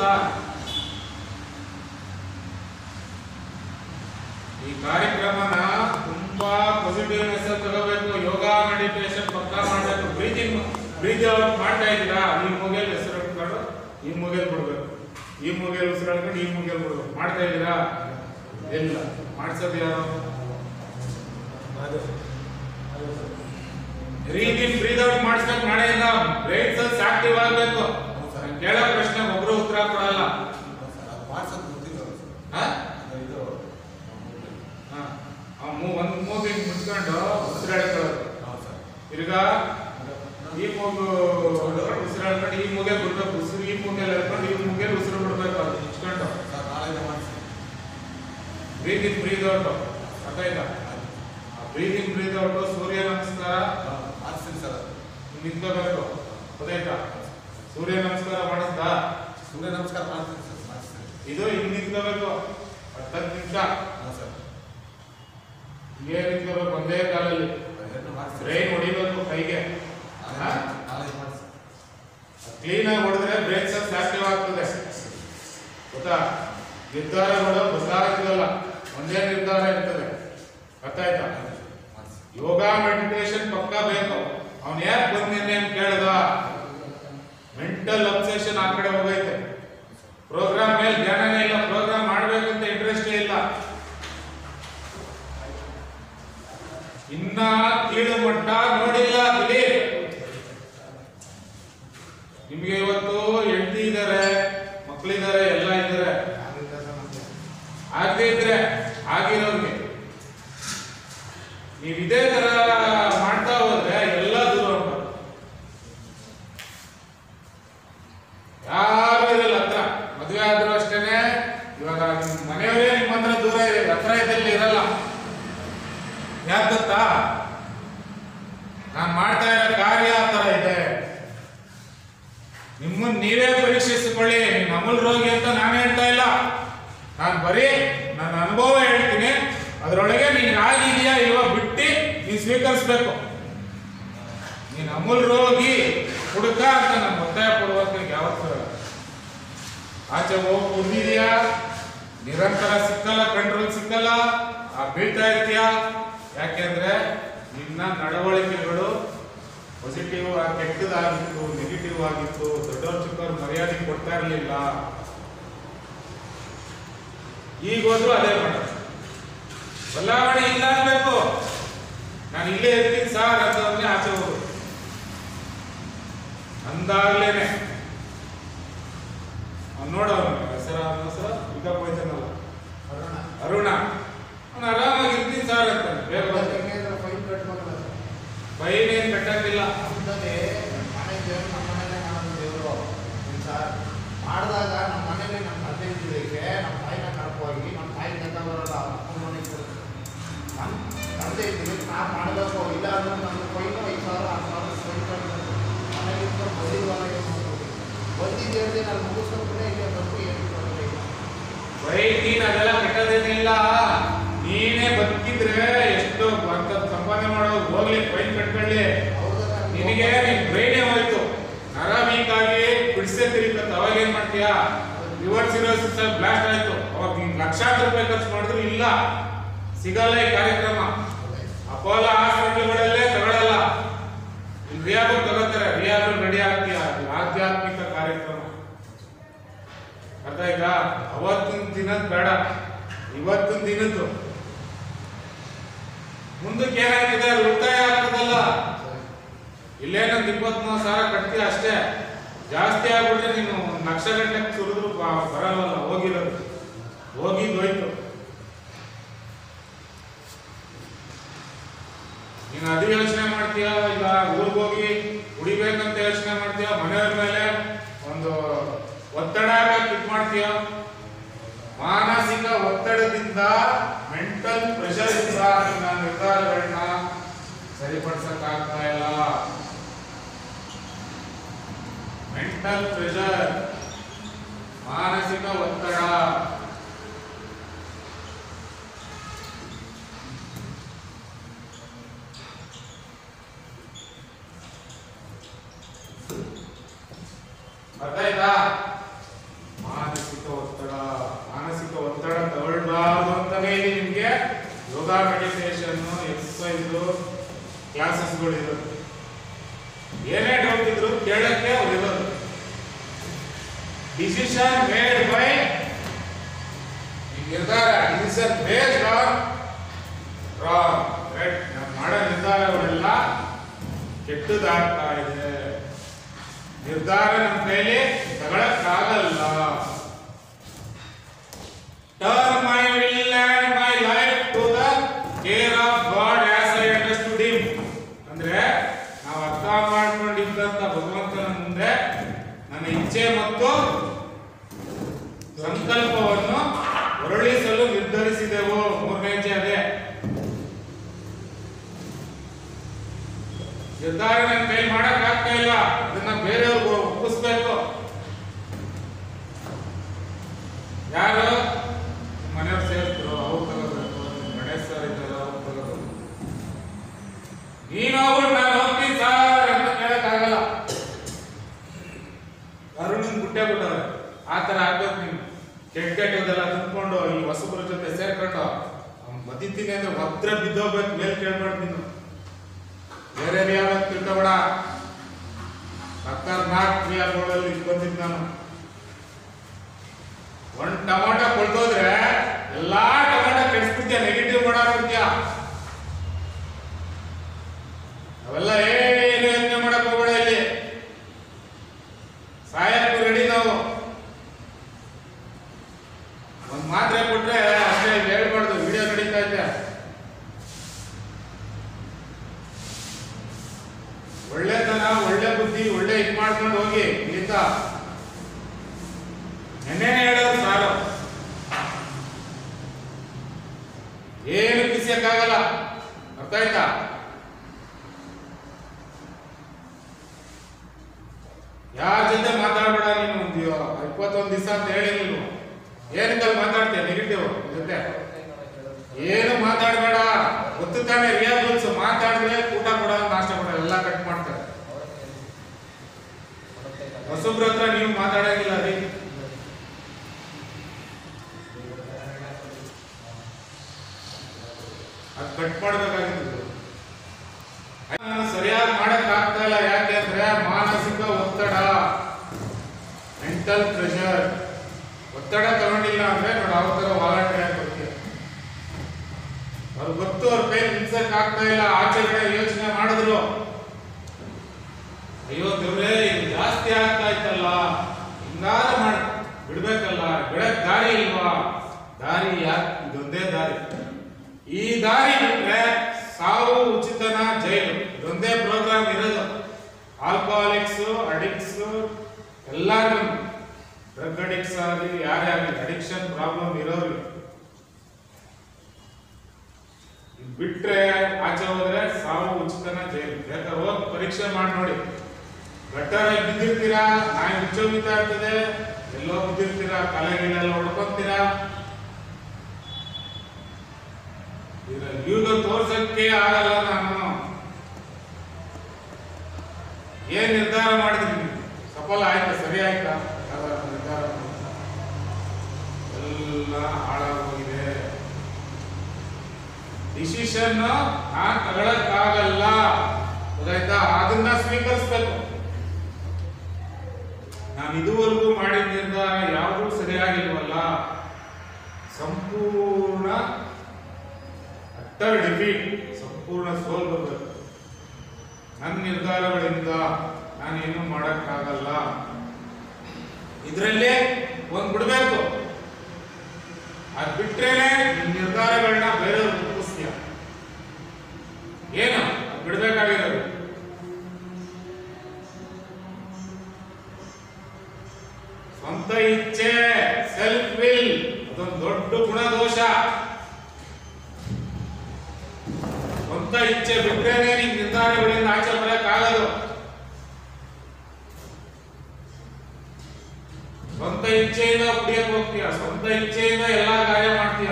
ಈ ಕಾರ್ಯಕ್ರಮನ ತುಂಬಾ ಪಾಸಿಟಿವ್ನೆಸ್ ತಗೋಬೇಕು ಯೋಗ ಮೆಡಿಟೇಷನ್ ಪಕ್ಕ ಮಾಡಬೇಕು ಬ್ರೀತಿಂಗ್ ಬ್ರೀತ್ ಔಟ್ ಮಾಡ್ತಾ ಇದ್ದೀರಾ ಈ ಮುಗಿಯಲ್ಲಿ ಹೆಸರು ಇಟ್ಕೊಂಡು ಈ ಮುಗಿಯಲ್ಲಿ ಬಿಡ್ಬೇಕು ಈ ಮುಗಿಯಲ್ಲಿ ಉಸಿರು ಹೇಳ್ಕೊಂಡು ಈ ಮುಗಿಯಲ್ಲಿ ಬಿಡ್ಬೇಕು ಮಾಡ್ತಾ ಇದ್ದೀರಾ ಇಲ್ಲ ಮಾಡ್ಸೋದು ಯಾರು ಅದು ಅದು ರೀತಿಂಗ್ ಬ್ರೀತ್ ಔಟ್ ಮಾಡಿಸ್ಬೇಕು ನಾಳೆಯಿಂದ ಬ್ರೈನ್ ಸೆಲ್ಸ್ ಆಕ್ಟಿವ್ ಆಗಬೇಕು ಕೇಳೋ ಪ್ರಶ್ನೆ ಒಬ್ರು ಉತ್ತರ ಕೊಡಲ್ಲ ಹಾ? ಹಾ. ಆ ಮೂ- ಒಂದ್ ಮೂಗಿ ಮುಚ್ಕೊಂಡು ಉಸಿರಾಡ್ಕೊಳ್ಳೋದು ತಿರ್ಗಾ ಈ ಮೂಗು ಉಸಿರಾಡ್ಕೊಂಡು ಈ ಮೂಗೆ ಬಿಡ್ಬೇಕು ಉಸಿರು ಈ ಮೂಗೆಲ್ಲ ಹೇಳ್ಕೊಂಡು ಈ ಮೂಗೆಲ್ಲಿ ಉಸಿರು ಬಿಡ್ಬೇಕು ಅದು ಮುಚ್ಕೊಂಡು ಬ್ರೀತ್ ಇನ್ ಬ್ರೀತ್ ಔಟ್ ಅರ್ಥ ಆಯ್ತಾ breathe in breathe out Surya Namaskara ನಿಂತ್ಕೋಬೇಕು ಗೊತ್ತಾಯ್ತಾ ಸೂರ್ಯ ನಮಸ್ಕಾರ ಮಾಡಿಸ್ದಾ ಸೂರ್ಯ ನಮಸ್ಕಾರ ಮಾಡ್ತೀನಿ ಸರ್ ಮಾಡಿಸ್ತೀನಿ ಇದು ಹಿಂಗ್ ನಿಂತ್ಕೋಬೇಕು ಹತ್ತತ್ತು ನಿಮಿಷ ಹಿಂಗೆ ನಿಂತ್ಕೋಬೇಕು ಒಂದೇ ಕಾಲಲ್ಲಿ ಎರಡು ಮಾಡಿಸ್ತೀನಿ ಬ್ರೈನ್ ಹೊಡಿಬೇಕು ಕೈಗೆ ನಾಳೆಗೆ ಮಾಡಿಸ್ತೀನಿ ಕ್ಲೀನ್ ಆಗಿ ಹೊಡೆದ್ರೆ ಬ್ರೈನ್ ಸೆಲ್ಸ್ ಆಕ್ಟಿವ್ ಆಗ್ತದೆ ಗೊತ್ತಾ ನಿರ್ಧಾರಗಳು ಬದಲಾಗ್ತಿರಲ್ಲ ಒಂದೇ ನಿರ್ಧಾರ ಇರ್ತದೆ ಅರ್ಥ ಆಯ್ತಾ ಮಾಡಿಸ್ತೀನಿ ಯೋಗ ಮೆಡಿಟೇಷನ್ ಪಕ್ಕ ಬೇಕು ಅವ್ನು ಯಾಕೆ ಬಂದಿನಿ ಅಂತ ಕೇಳ್ದ ಮೆಂಟಲ್ ಅಬ್ಸೆಷನ್ ಆ ಕಡೆ ಹೋಗೈತೆ ಪ್ರೋಗ್ರಾಮ್ ಮೇಲೆ ಧ್ಯಾನನೇ ಇಲ್ಲ ಪ್ರೋಗ್ರಾಮ್ ಮಾಡ್ಬೇಕಂತ ಇಂಟ್ರೆಸ್ಟೇ ಇಲ್ಲ ಇನ್ನ ಕೀಳು ಮಟ್ಟ ನೋಡಿಲ್ಲ ದಿಲೀಪ್ ನಿಮ್ಗೆ ಇವತ್ತು ಹೆಂಡತಿ ಇದ್ದಾರೆ ಮಕ್ಕಳಿದ್ದಾರೆ ಎಲ್ಲ ಇದ್ದಾರೆ ಆಗದೆ ಇದ್ರೆ ಆಗಿರೋರ್ಗೆ ನೀವು ಇದೇ ತರ ಮಾಡ್ತಾ ಹೋದ್ರೆ ಎಲ್ಲ ದೂರ ಹೋಗ್ತಾರೆ ಯಾರು ಇರಲ್ಲ ಹತ್ರ ಮದುವೆ ಆದ್ರೂ ಅಷ್ಟೇನೆ ಇವಾಗ ನಿಮ್ ಮನೆಯವರೇ ನಿಮ್ಮ ಹತ್ರ ದೂರ ಇದೆ ಹತ್ರ ಇದ್ದಲ್ಲಿ ಇರಲ್ಲ ಯಾಕೆ ಗೊತ್ತಾ ಅಮೂಲ್ ರೋಗಿ ಅಂತ ನಾನು ಹೇಳ್ತಾ ಇಲ್ಲ ನಾನು ಬರೀ ನನ್ನ ಅನುಭವ ಹೇಳ್ತೀನಿ ಅದರೊಳಗೆ ನೀನು ಆಗಿದೆಯಾ ಇಲ್ವಾ ಬಿಟ್ಟು ನೀನು ಸ್ವೀಕರಿಸ್ಬೇಕು ನೀನು ಅಮೂಲ್ ರೋಗಿ ಹುಡುಕ ಅಂತ ನಾನು ಒತ್ತಾಯ ಪಡುವಂತ ಯಾವತ್ತೂ ಇಲ್ಲ. ಆಚೆ ಹೋಗಿ ಕುಂದಿದ್ಯಾ ನಿರಂತರ ಸಿಕ್ಕಲ್ಲ ಕಂಟ್ರೋಲ್ ಸಿಕ್ಕಲ್ಲ ಆ ಬೀಳ್ತಾ ಇರ್ತೀಯ ಯಾಕೆಂದ್ರೆ ನಿನ್ನ ನಡವಳಿಕೆಗಳು ಪಾಸಿಟಿವ್ ಕೆಟ್ಟದಾಗಿತ್ತು ನೆಗೆಟಿವ್ ಆಗಿತ್ತು ದೊಡ್ಡವ್ರ ಚಿಕ್ಕವ್ರು ಮರ್ಯಾದೆ ಕೊಡ್ತಾ ಇರಲಿಲ್ಲ ಈಗ ಹೋದ್ರು ಅದೇ ಮಾಡ ಬದಲಾವಣೆ ಇಲ್ಲ ಅನ್ಬೇಕು ನಾನು ಇಲ್ಲೇ ಇರ್ತೀನಿ ಸಾರ್ ಅಂತಂದ್ರೆ ಆಚೆ ಹೋಗು ಅಂದಾಗ್ಲೇನೆ ಅವ್ನು ನೋಡೋನು ಹೆಸರ ಹೆಸರ ಪಿಕಪ್ ಹೋಯ್ತಾನಲ್ಲ ಅರುಣ ಅರುಣ ಅವ್ನು ಆರಾಮಾಗಿ ಇರ್ತೀನಿ ಸಾರ್ ಅಂತಾನೆ ಬೇಗ ಬಂದು ಫೈನ್ ಕಟ್ಬೇಕಲ್ಲ ಫೈನ್ ಏನ್ ಕಟ್ಟಂಗಿಲ್ಲ ನಮ್ದಲ್ಲಿ ಮನೆ ದೇವ್ರು ನಮ್ಮ ಮನೇಲೆ ಮಾಡೋದು ದೇವರು ಸರ್ ಮಾಡಿದಾಗ ನಮ್ಮ ಮನೇಲಿ ನಮ್ಮ ತಂದೆ ಇದ್ದಿದ್ದಕ್ಕೆ ನಮ್ಮ ತಾಯಿನ ಕರ್ಕೋಗಿ ನಮ್ಮ ತಾಯಿ ಗಂಡ ಬರಲ್ಲ ಅಪ್ಪನ ಮನೆಗೆ ಬರುತ್ತೆ ನಮ್ಮ ತಂದೆ ಇದ್ದಿದ್ದಕ್ಕೆ ನಾ ಮಾಡಬೇಕು ಇಲ್ಲ ಅಂದ್ರೆ ನನ್ನ ಫೈನು ಐದು ಸಾವಿರ ಆರು ಸಾವಿರ ಫೈನ್ ಕಟ್ಟಬೇಕು ಮನೇಲಿ ಇಟ್ಕೊಂಡು ಬಂದಿದ್ವಲ್ಲ ಏನು ಮಾಡ್ಬೇಕು ಬಂದಿದ್ದು ಹೇಳ್ದೆ ನಾನು ಮುಗಿಸ್ಕೊಂಡ್ರೆ ಇಲ್ಲೇ ಬಂದು ಏನು ತೊಂದರೆ ಇಲ್ಲ ಫೈನ್ ನೀನ್ ಅದೆಲ್ಲ ಕಟ್ಟೋದೇನಿಲ್ಲ ನೀನೇ ಬದುಕಿದ್ರೆ ಎಷ್ಟು ಅಂತ ಸಂಪಾದನೆ ಮಾಡೋದು ಹೋಗ್ಲಿ ಫೈನ್ ಕಟ್ಕೊಳ್ಳಿ ಹೌದಲ್ಲ ನಿನಗೆ ನಿನ್ ಬ್ರೈನೇ ಹೋಯ್ತು ನರ ವೀಕ್ ಆಗಿ ಬಿಡಿಸೇ ತಿರುಗತ್ತೆ ಅವಾಗ ಏನ್ ಮಾಡ್ತೀಯಾ ಲಿವರ್ ಸಿರೋಸಿಸ್ ಬ್ಲಾಸ್ಟ್ ಆಯ್ತು ಅವಾಗ ನೀನ್ ಲಕ್ಷಾಂತರ ರೂಪಾಯಿ ಖರ್ಚು ಮಾಡಿದ್ರು ಇಲ್ಲ ಸಿಗಲ್ಲ ಈ ಕಾರ್ಯಕ್ರಮ ಅಪೋಲೋ ಹಾಸ್ಪಿಟಲ್ಗಳಲ್ಲೇ ತಗೊಳಲ್ಲ ಇಲ್ಲಿ ರಿಯಾಬ್ ತಗೋತಾರೆ ರಿಯಾಬ್ ರೆಡಿ ಆಗ್ತೀಯ ಅದು ಆಧ್ಯಾತ್ಮಿಕ ಕಾರ್ಯಕ್ರಮ ಅರ್ಥ ಆಯ್ತಾ ಅವತ್ತಿನ ದಿನದ ಬೇಡ ಇವತ್ತಿನ ದಿನದ್ದು ಮುಂದಕ್ಕೆ ಏನಾಗ್ತಿದೆ ಅದು ಉಳಿತಾಯ ಆಗ್ತದಲ್ಲ ಇಲ್ಲೇನೊಂದು ಇಪ್ಪತ್ತ್ ಮೂವತ್ತು ಸಾವಿರ ಕಟ್ತೀಯ ಅಷ್ಟೇ ಜಾಸ್ತಿ ಆಗ್ಬಿಟ್ರೆ ನೀನು ಒಂದ್ ಲಕ್ಷ ಗಂಟೆ ಸುರಿದ್ರು ಬ- ಬರಲ್ವಲ್ಲ ಹೋಗಿರೋದು ಹೋಗಿದ್ದು ಹೋಯ್ತು ನೀನು ಅದು ಯೋಚನೆ ಮಾಡ್ತೀಯ ಇಲ್ಲ ಊರಿಗೆ ಹೋಗಿ ಉಡಿಬೇಕಂತ ಯೋಚನೆ ಮಾಡ್ತೀಯ ಮನೆಯವ್ರ ಮೇಲೆ ಒಂದು ಒತ್ತಡ ಇದು ಮಾಡ್ತೀಯ ಮಾನಸಿಕ ಒತ್ತಡದಿಂದ ಮೆಂಟಲ್ ಪ್ರೆಷರ್ ಇಂದ ನಿನ್ನ ನಿರ್ಧಾರಗಳನ್ನ ಸರಿಪಡಿಸಕ್ ಆಗ್ತಾ ಇಲ್ಲ ಮೆಂಟಲ್ ಪ್ರೆಷರ್ ಮಾನಸಿಕ ಒತ್ತಡ ಅರ್ಥ ಆಯ್ತಾ ಮಾನಸಿಕ ಒತ್ತಡ ಮಾನಸಿಕ ಒತ್ತಡ ತಗೊಳ್ಬಾರ್ದು ಅಂತಾನೆ ಇಲ್ಲಿ ನಿಮ್ಗೆ ಯೋಗ ಮೆಡಿಟೇಷನ್ ಎಕ್ಸಸೈಸ್ ಕ್ಲಾಸಸ್ಗಳು ಇರುತ್ತೆ ಏನೇ ಡೌಟ್ ಇದ್ರು ಕೇಳಕ್ಕೆ ಅವ್ರು ಇರೋದು ಡಿಸಿಷನ್ ಮೇಡ್ ಬೈ ಈ ನಿರ್ಧಾರ decision based on wrong right ನಾವು ಮಾಡೋ ನಿರ್ಧಾರಗಳೆಲ್ಲ ಕೆಟ್ಟದಾಗ್ತಾ ಇದೆ ನಿರ್ಧಾರ ನಮ್ಮ ಕೈಲಿ ತಗೊಳಕ್ಕಾಗಲ್ಲ turn my will and my life to the care of God as I understood him ಅಂದ್ರೆ ನಾವು ಅರ್ಥ ಮಾಡ್ಕೊಂಡಿದ್ದಂತ ಭಗವಂತನ ಮುಂದೆ ನನ್ನ ಇಚ್ಛೆ ಮತ್ತು ಸಂಕಲ್ಪವನ್ನು ಹೊರಳಿಸಲು ನಿರ್ಧರಿಸಿದೆವು ಮೂರನೇ ಹೆಜ್ಜೆ ಅದೇ ನಿರ್ಧಾರ ನನ್ನ ಕೈ ಮಾಡಕ್ ಆಗ್ತಾ ಇಲ್ಲ ಅದನ್ನ ಬೇರೆಯವ್ರಿಗೆ ಒಪ್ಪಿಸ್ಬೇಕು ಯಾರು ಮನೆಯವ್ರು ಸೇರಿದ್ರು ಅವ್ರು ತಗೋಬೇಕು ಗಣೇಶ್ ಸರ್ ಇದ್ದಾರೆ ಅವ್ರು ತಗೋಬೇಕು ನೀನು ಹೋಗ್ಬಿಟ್ಟು ನಾನು ಹೋಗ್ತೀನಿ ಸರ್ ಅಂತ ಕೇಳಕ್ಕಾಗಲ್ಲ ಅರುಣನ್ ಗುಟ್ಟೆ ಬಿಟ್ಟವ್ರೆ ಆ ತರ ಆಗ್ಬೇಕು ನೀನು ಕೆಟ್ಟ ಕೆಟ್ಟದೆಲ್ಲ ತುಂಬಿಕೊಂಡು ಈ ಹೊಸಬ್ರ ಜೊತೆ ಸೇರ್ಕೊಂಡು ಅವ್ನ್ ಬದಿತೀನಿ ಅಂದ್ರೆ ಭದ್ರ ಬಿದ್ದೋಗ್ಬೇಕು ಮೇಲ್ ಕೇಳ್ಬಾರ್ದು ನೀನು ಬೇರೆ ಯಾವ ತಿಳ್ಕೊಬೇಡ ಸರ್ಕಾರ ನಾಲ್ಕು ಕ್ರಿಯಾ ರೋಡಲ್ಲಿ ಬಂದಿದ್ದು ನಾನು ಒಂದ್ ಟೊಮಾಟೊ ಕೊಳ್ತೋದ್ರೆ ಎಲ್ಲಾ ಟೊಮಾಟೊ ಕೆಡಿಸ್ಬಿಡ್ತೀಯ ನೆಗೆಟಿವ್ ಮಾಡಾಕ್ಬಿಡ್ತೀಯ ಅವೆಲ್ಲ ಏನು ಯೋಚನೆ ಮಾಡಕ್ ಹೋಗ್ಬೇಡ ಇಲ್ಲಿ ಸಾಯಕ್ಕೂ ರೆಡಿ ನಾವು ಒಂದ್ ಮಾತ್ರೆ ಕೊಟ್ರೆ ಅಷ್ಟೇ ಹೇಳ್ಬಾರ್ದು ವಿಡಿಯೋ ನಡೀತಾ ಇದೆ ಒಳ್ಳೆತನ ಒಳ್ಳೆ ಬುದ್ಧಿ ಒಳ್ಳೆ ಇದ್ ಮಾಡ್ಕೊಂಡು ಹೋಗಿ ಇಲ್ಲಿಂದ ನೆನ್ನೆನೆ ಹೇಳೋರು ಸಾರು ಏನು ಕಿಸಿಯಕ್ಕಾಗಲ್ಲ ಅರ್ಥ ಆಯ್ತಾ ಯಾರ ಜೊತೆ ಮಾತಾಡ್ಬೇಡ ನೀನು ಒಂದು ಇಪ್ಪತ್ತು ಇಪ್ಪತ್ತೊಂದು ದಿವಸ ಅಂತ ಹೇಳಿರ್ಲಿಲ್ವ ಏನಕ್ಕಲ್ಲಿ ಮಾತಾಡ್ತೀಯ ನೆಗೆಟಿವ್ ಜೊತೆ ಏನು ಮಾತಾಡಬೇಡ ಗೊತ್ತು ತಾನೇ ರಿಯಾಬಲ್ಸ್ ಮಾತಾಡಿದ್ರೆ ಊಟ ಕೊಡೋದು ನಾಷ್ಟ ಕೊಡೋದು ಎಲ್ಲ ಕಟ್ ಮಾಡ್ತಾರೆ ಹೊಸಬ್ರ ಹತ್ರ ನೀವು ಮಾತಾಡಂಗಿಲ್ಲ ರೀ ಅದು ಕಟ್ ಮಾಡ್ಬೇಕಾಗಿತ್ತು ನಾನು ಸರಿಯಾಗಿ ಮಾಡಕ್ ಆಗ್ತಾ ಇಲ್ಲ ಯಾಕೆಂದ್ರೆ ಮಾನಸಿಕ ಒತ್ತಡ ಮೆಂಟಲ್ ಪ್ರೆಷರ್ ಒತ್ತಡ ತಗೊಂಡಿಲ್ಲ ಅಂದ್ರೆ ನೋಡಿ ಯಾವ ತರ ವಾಲಂಟಿಯರ್ ಆಗಿ ಬರ್ತೀಯ ಅವ್ರು ಗೊತ್ತು ಅವ್ರ ಕೈ ನಿಲ್ಸಕ್ ಆಗ್ತಾ ಇಲ್ಲ ಆಚೆ ಕಡೆ ಯೋಚನೆ ಮಾಡಿದ್ರು ಅಯ್ಯೋ ದೇವ್ರೇ ಇದು ಜಾಸ್ತಿ ಆಗ್ತಾ ಇತ್ತಲ್ಲ ಹಿಂಗಾದ ಮಾಡ್ ಬಿಡ್ಬೇಕಲ್ಲ ಬಿಡಕ್ ದಾರಿ ಇಲ್ವಾ ದಾರಿ ಯಾಕೆ ಇದೊಂದೇ ದಾರಿ ಈ ದಾರಿ ಬಿಟ್ರೆ ಸಾವು ಉಚಿತನ ಜೈಲು ಇದೊಂದೇ ಪ್ರೋಗ್ರಾಮ್ ಇರೋದು ಆಲ್ಕೋಹಾಲಿಕ್ಸ್ ಅಡಿಕ್ಟ್ಸ್ ಎಲ್ಲಾರು ಡ್ರಗ್ ಅಡಿಕ್ಟ್ಸ್ ಆಗಲಿ ಯಾರೇ ಆಗಲಿ ಅಡಿಕ್ಷನ್ ಪ್ರಾಬ್ಲಮ್ ಇರೋರಿಗೆ ಇದ್ ಬಿಟ್ರೆ ಆಚೆ ಹೋದ್ರೆ ಸಾವು ಉಚಿತನ ಜೈಲು ಬೇಕಾದ್ರೆ ಹೋಗಿ ಪರೀಕ್ಷೆ ಮಾಡಿ ನೋಡಿ ಗಟ್ಟರಲ್ಲಿ ಬಿದ್ದಿರ್ತೀರಾ ನಾಯಿ ಮುಚ್ಚೋಗಿತಾ ಇರ್ತದೆ ಎಲ್ಲೋ ಬಿದ್ದಿರ್ತೀರಾ ತಲೆ ಗಿಲೆಲ್ಲ ಹೊಡ್ಕೊಂತೀರಾ ಇದ್ರಲ್ಲಿ ಯುಗ ತೋರ್ಸಕ್ಕೆ ಆಗಲ್ಲ ನಾನು ಏನ್ ನಿರ್ಧಾರ ಮಾಡಿದ್ರಿ ನೀವು? ಸಫಲ ಆಯ್ತಾ ಸರಿ ಆಯ್ತಾ ಯಾವ್ದಾದ್ರು ನಿರ್ಧಾರ ಎಲ್ಲ ಹಾಳಾಗೋಗಿದೆ ಡಿಸಿಷನ್ ನಾನ್ ತಗೊಳಕ್ಕಾಗಲ್ಲ ಗೊತ್ತಾಯ್ತಾ ಅದನ್ನ ಸ್ವೀಕರಿಸ್ಬೇಕು ನಾನು ಇದುವರೆಗೂ ಮಾಡಿದ ನಿರ್ಧಾರ ಯಾವುದೂ ಸರಿಯಾಗಿಲ್ವಲ್ಲ ಸಂಪೂರ್ಣ ಅಟ್ಟರ್ ಡಿಫೀಟ್ ಸಂಪೂರ್ಣ ಸೋಲ್ ಬರಬೇಕು ನನ್ನ ನಿರ್ಧಾರಗಳಿಂದ ನಾನೇನು ಮಾಡಕ್ಕಾಗಲ್ಲ ಇದರಲ್ಲೇ ಒಂದ್ ಬಿಡ್ಬೇಕು ಅದ್ ಬಿಟ್ರೇನೆ ನಿನ್ ನಿರ್ಧಾರಗಳನ್ನ ಬೇರೆಯವ್ರಿಗೆ ಒಪ್ಪಿಸ್ತೀಯ ಏನು ಅದ್ ಬಿಡ್ಬೇಕಾಗಿರೋದು ಸ್ವಂತ ಇಚ್ಛೆ ಸೆಲ್ಫ್ ವಿಲ್ ಅದೊಂದು ದೊಡ್ಡ ಗುಣದೋಷ ಸ್ವಂತ ಇಚ್ಛೆ ಬಿಟ್ರೇನೆ ನಿನ್ ನಿರ್ಧಾರಗಳಿಂದ ಆಚೆ ಬರಕ್ಕಾಗದು ಸ್ವಂತ ಇಚ್ಛೆಯಿಂದ ಕುಡಿಯಕ್ ಹೋಗ್ತೀಯ ಸ್ವಂತ ಇಚ್ಛೆಯಿಂದ ಎಲ್ಲಾ ಕಾರ್ಯ ಮಾಡ್ತೀಯ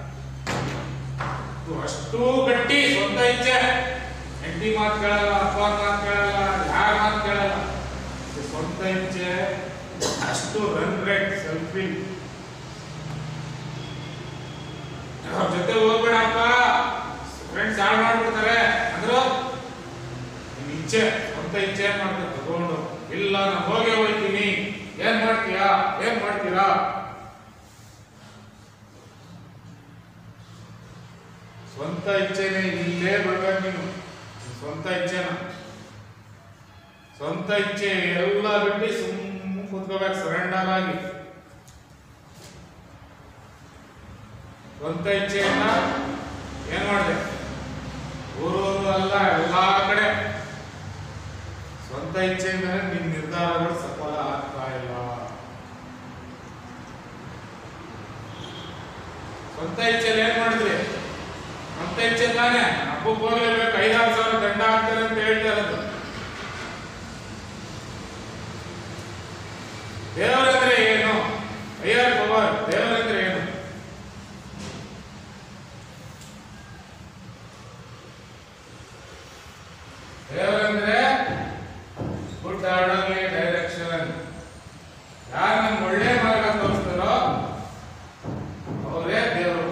ಇದು ಅಷ್ಟು ಗಟ್ಟಿ ಸ್ವಂತ ಇಚ್ಛೆ ಹೆಂಡತಿ ಮಾತು ಕೇಳಲ್ಲ ಅಪ್ಪ ಮಾತು ಕೇಳಲ್ಲ ಯಾರ ಮಾತು ಕೇಳಲ್ಲ ಇದು ಸ್ವಂತ ಇಚ್ಛೆ ಅಷ್ಟು ರನ್ ರೇಟ್ ಸೆಲ್ಫಿ ಅವ್ರ ಜೊತೆ ಹೋಗ್ಬೇಡಪ್ಪ ಫ್ರೆಂಡ್ಸ್ ಹಾಳು ಮಾಡ್ಬಿಡ್ತಾರೆ ಅಂದ್ರು ನಿಮ್ ಇಚ್ಛೆ ಸ್ವಂತ ಇಚ್ಛೆ ಏನ್ ಮಾಡ್ತಾರೆ ತಗೊಂಡು ಇಲ್ಲ ನಾನು ಹೋಗೇ ಹೋಗ್ತೀನಿ ಏನ್ ಮಾಡ್ತೀಯಾ ಏನ್ ಮಾಡ್ತೀರಾ ಸ್ವಂತ ಇಚ್ಛೆನೆ ಇಲ್ಲೇ ಬರ್ಬೇಕು ನೀನು ನಿನ್ ಸ್ವಂತ ಇಚ್ಛೆನ ಸ್ವಂತ ಇಚ್ಛೆ ಎಲ್ಲ ಬಿಟ್ಟು ಸುಮ್ಮನೆ ಕೂತ್ಕೋಬೇಕು ಸರೆಂಡರ್ ಆಗಿ ಸ್ವಂತ ಇಚ್ಛೆಯನ್ನ ಏನ್ ಮಾಡಿದೆ ಊರೂರು ಅಲ್ಲ ಎಲ್ಲಾ ಕಡೆ ಸ್ವಂತ ಇಚ್ಛೆಯಿಂದಲೇ ನಿನ್ ನಿರ್ಧಾರಗಳು ಸಫಲ ಆಗ್ತಾ ಇಲ್ಲ ಸ್ವಂತ ಇಚ್ಛೆಯಲ್ಲಿ ಏನ್ ಮಾಡಿದ್ರಿ ಸ್ವಂತ ಇಚ್ಛೆ ತಾನೆ ಹಬ್ಬಕ್ಕೆ ಹೋಗ್ಲೇಬೇಕು ಐದಾರು ಸಾವಿರ ದಂಡ ಹಾಕ್ತಾರೆ ಅಂತ ಹೇಳ್ತಾ ಇರೋದು ದೇವರಂದ್ರೆ ಏನು ಅಯ್ಯರ್ ಪವರ್ ದೇವರಂದ್ರೆ ಏನು ದೇವರಂದ್ರೆ ಗುಡ್ ಆರ್ಡರ್ಲಿ ಡೈರೆಕ್ಷನ್ ಯಾರು ನಮ್ಗೆ ಒಳ್ಳೆ ಮಾರ್ಗ ತೋರಿಸ್ತಾರೋ ಅವರೇ ದೇವರು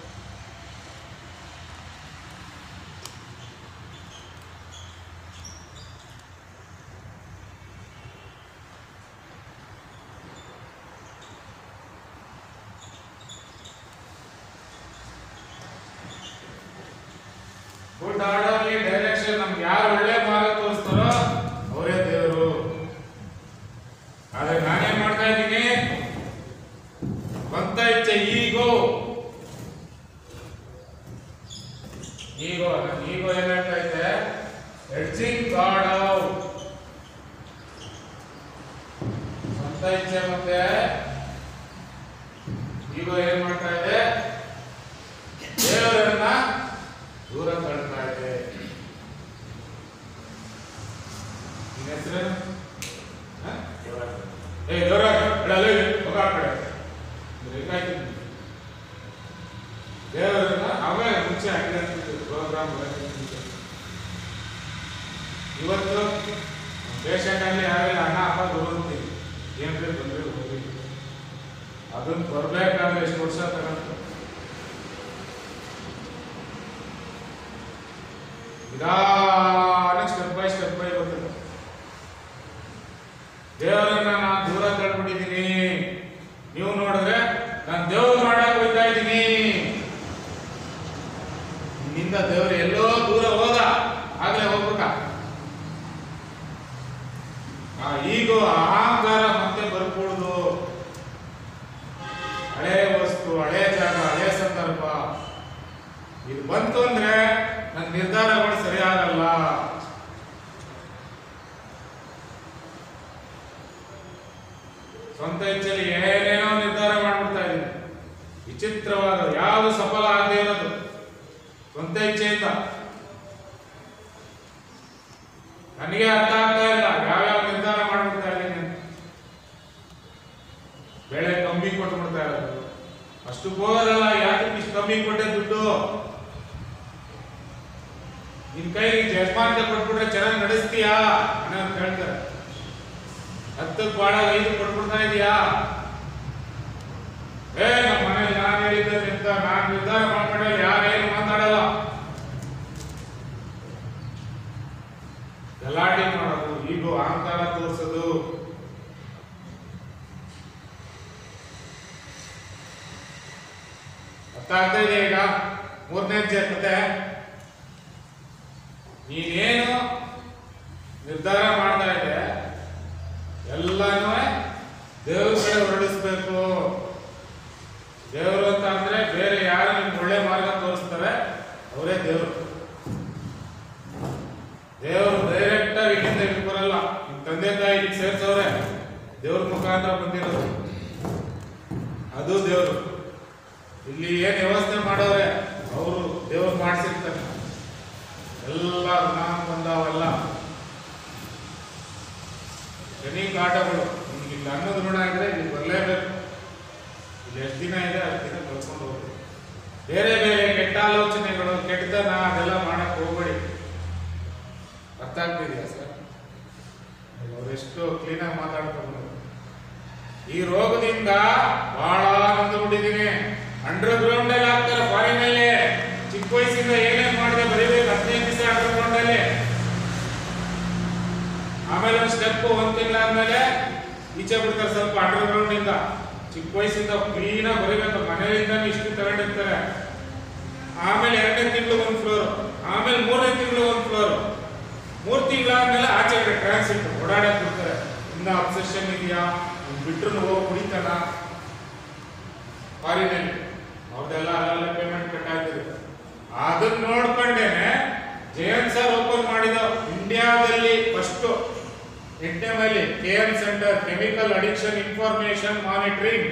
ಗುಡ್ ಆರ್ಡರ್ಲಿ ಡೈರೆಕ್ಷನ್ ನಮ್ಗೆ ಯಾರು ಒಳ್ಳೆ ಮಾರ್ಗ ತೋರಿಸ್ತಾರೋ ಅವರೇ ದೇವರು ಆದ್ರೆ ನಾನೇನ್ ಮಾಡ್ತಾ ಇದ್ದೀನಿ ಸ್ವಂತ ಇಚ್ಛೆ ಈಗೋ ಈಗೋ ನನ್ನ ಈಗೋ ಏನ್ ಹೇಳ್ತಾ ಇದೆ ಎಡ್ಜಿಂಗ್ ಗಾಡ್ ಔಟ್ ಸ್ವಂತ ಇಚ್ಛೆ ಮತ್ತೆ ಈಗೋ ಏನ್ ಮಾಡ್ತಾ ಇದೆ ದೇವರನ್ನ ದೂರ ತಳ್ತಾ ಇದೆ ನಿನ್ನ ಹೆಸರೇನು ಹ? ಏ ದೇವರಾಜ್ ಹೇಳಲ್ಲ ಬೇಕಾಯ್ತು ದೇವರನ್ನ ಅವೇ ಮುಂಚೆ ಆಗಿದೆ ಪ್ರೋಗ್ರಾಮ್ ಇವತ್ತು ಪೇಷಂಟಲ್ಲಿ ಯಾರೆಲ್ಲ ಅಣ್ಣ ಅಪ್ಪ ಬರೋದಿಲ್ಲ ಏನ್ರಿ ಬಂದ್ರೆ ಹೋಗಿ ಅದನ್ನ ಬರ್ಬೇಕಾದ್ರೆ ಎಷ್ಟು ವರ್ಷ ತಗೊಂಡು ನಿಧಾನ ಸ್ಟೆಪ್ ಬೈ ಸ್ಟೆಪ್ ಬೈ ಬರ್ತದೆ ದೇವರನ್ನ ನಾನು ದೂರ ತಳ್ಬಿಟ್ಟಿದ್ದೀನಿ ನೀವು ನೋಡಿದ್ರೆ ನಾನು ದೇವ್ರು ಮಾಡಕ್ ಹೋಗ್ತಾ ಇದ್ದೀನಿ ನಿನ್ನಿಂದ ದೇವರು ಎಲ್ಲೋ ದೂರ ಹೋದ ಆಗ್ಲೇ ಹೋಗ್ಬಿಟ್ಟ ಆ ಈಗ ಅಹಂಕಾರ ಮತ್ತೆ ಬರ್ಕೂಡ್ದು ಹಳೆ ವಸ್ತು ಹಳೆ ಜಾಗ ಹಳೆ ಸಂದರ್ಭ ಇದು ಬಂತು ಅಂದ್ರೆ ನನ್ನ ನಿರ್ಧಾರಗಳು ಸರಿಯಾಗಲ್ಲ ಸ್ವಂತ ಇಚ್ಛೆಯಲ್ಲಿ ಏನೇನೋ ನಿರ್ಧಾರ ಮಾಡ್ಬಿಡ್ತಾ ಇದ್ದೀನಿ ವಿಚಿತ್ರವಾದ ಯಾವುದು ಸಫಲ ಆಗದೆ ಇರೋದು ಸ್ವಂತ ಇಚ್ಛೆಯಿಂದ ನನಗೆ ಅರ್ಥ ಆಗ್ತಾ ಇಲ್ಲ ಯಾವ್ಯಾವ ನಿರ್ಧಾರ ಮಾಡ್ಬಿಡ್ತಾ ಇದ್ದೀನಿ ಅಂತ. ಬೆಳೆ ಕಮ್ಮಿ ಕೊಟ್ಬಿಡ್ತಾ ಇರೋದು ಅಷ್ಟು ಹೋಗಲ್ಲ ಯಾಕೆ ಇಷ್ಟು ಕಮ್ಮಿ ಕೊಟ್ಟೆ ದುಡ್ಡು ನಿನ್ ಕೈ ಜಜ್ಮಾನ್ತ ಕೊಟ್ಬಿಟ್ರೆ ಚೆನ್ನಾಗಿ ನಡೆಸ್ತೀಯಾ ಅನ್ನೋದು ಕೇಳ್ತಾರೆ ಹತ್ತಕ್ಕೆ ಬಾಳ ಐದು ಕೊಟ್ಬಿಡ್ತಾ ಇದೀಯಾ ಏ ನಮ್ಮ ಮನೇಲಿ ನಾನು ಹೇಳಿದ್ದೆ ಅಂತ ನಾನು ನಿರ್ಧಾರ ಮಾಡ್ಕೊಂಡೆ ಯಾರೇನು ಮಾತಾಡಲ್ಲ ಗಲಾಟೆ ಮಾಡೋದು ಈಗ ಅಹಂಕಾರ ತೋರಿಸೋದು ಅರ್ಥ ಆಗ್ತಾ ಇದೆ ಈಗ ಮೂರನೇ ಕತೆ ನೀನೇನು ನಿರ್ಧಾರ ಮಾಡ್ತಾ ಇದೆ ಎಲ್ಲಾನು ದೇವ್ರ ಕಡೆ ಹೊರಡಿಸ್ಬೇಕು ದೇವರು ಅಂತ ಅಂದ್ರೆ ಬೇರೆ ಯಾರು ನಿಮ್ಗೆ ಒಳ್ಳೆ ಮಾರ್ಗ ತೋರಿಸ್ತಾರೆ ಅವರೇ ದೇವರು ದೇವರು ಡೈರೆಕ್ಟ್ ಆಗಿ ಇಲ್ಲಿಂದ ಇಲ್ಲಿ ಬರಲ್ಲ ನಿಮ್ ತಂದೆ ತಾಯಿ ಇಲ್ಲಿಗೆ ಸೇರ್ಸವ್ರೆ ದೇವ್ರ ಮುಖಾಂತರ ಬಂದಿರೋದು ಅದು ದೇವರು ಇಲ್ಲಿ ಏನ್ ವ್ಯವಸ್ಥೆ ಮಾಡವ್ರೆ ಅವರು ದೇವ್ರು ಮಾಡಿಸಿರ್ತಾರೆ ಎಲ್ಲ ಋಣ ಬಂದಾವೆಲ್ಲ ಶನಿ ಕಾಟಗಳು ನಿಮ್ಗೆ ಇಲ್ಲಿ ಅನ್ನೋದು ಋಣ ಇದ್ರೆ ಇಲ್ಲಿ ಬರಲೇಬೇಕು ಇಲ್ಲಿ ಎಷ್ಟು ದಿನ ಇದೆ ಅಷ್ಟು ದಿನ ಕಳ್ಕೊಂಡು ಹೋಗ್ಬೇಕು ಬೇರೆ ಬೇರೆ ಕೆಟ್ಟ ಆಲೋಚನೆಗಳು ಕೆಟ್ಟದನ ಅದೆಲ್ಲ ಮಾಡಕ್ ಹೋಗ್ಬೇಡಿ ಅರ್ಥ ಆಗ್ತಿದೆಯಾ ಸರ್ ಅವರೆಷ್ಟು ಕ್ಲೀನಾಗಿ ಮಾತಾಡ್ತಾರೆ ಈ ರೋಗದಿಂದ ಬಹಳ ನೊಂದ್ಬಿಟ್ಟಿದ್ದೀನಿ ಅಂಡರ್ ಗ್ರೌಂಡ್ ಅಲ್ಲಿ ಹಾಕ್ತಾರೆ ಫಾರಿನ್ ಅಲ್ಲಿ ಚಿಕ್ಕ ವಯಸ್ಸಿಂದ ಏನೇನ್ ಮಾಡಿದೆ ಬರೀಬೇಕು ಹದಿನೈದು ದಿವಸ ಅಂಡರ್ ಗ್ರೌಂಡ್ ಅಲ್ಲಿ ಆಮೇಲೆ ಒಂದು ಸ್ಟೆಪ್ ಒಂದ್ ತಿಂಗಳಾದ್ಮೇಲೆ ಈಚೆ ಬಿಡ್ತಾರೆ ಸ್ವಲ್ಪ ಅಂಡರ್ ಗ್ರೌಂಡ್ ಇಂದ ಚಿಕ್ಕ ವಯಸ್ಸಿಂದ ಕ್ಲೀನ್ ಆಗಿ ಬರೀಬೇಕು ಮನೆಯಿಂದ ಇಷ್ಟು ತಗೊಂಡಿರ್ತಾರೆ ಆಮೇಲೆ ಎರಡನೇ ತಿಂಗಳು ಒಂದು ಫ್ಲೋರ್ ಆಮೇಲೆ ಮೂರನೇ ತಿಂಗಳು ಒಂದು ಫ್ಲೋರ್ ಮೂರ್ ತಿಂಗಳಾದ್ಮೇಲೆ ಆಚೆ ಕಡೆ ಟ್ರಾನ್ಸಿಟ್ ಓಡಾಡಕ್ ಬಿಡ್ತಾರೆ ಇನ್ನ ಅಬ್ಸೆಷನ್ ಇದೆಯಾ ಬಿಟ್ರು ಹೋಗಿ ಕುಡಿತಾನ ಫಾರಿನಲ್ಲಿ ಅವ್ರದೆಲ್ಲ ಅಲ್ಲೆಲ್ಲ ಪೇಮೆಂಟ್ ಕಟ್ ಆಗ್ತದೆ ಅದನ್ನ ನೋಡ್ಕೊಂಡೇನೆ ಜಯಂತ್ ಸರ್ ಓಪನ್ ಮಾಡಿದ ಇಂಡಿಯಾದಲ್ಲಿ ಫಸ್ಟ್ ಎಂಟನೇ ಮೇಲೆ K M centre chemical addiction information monitoring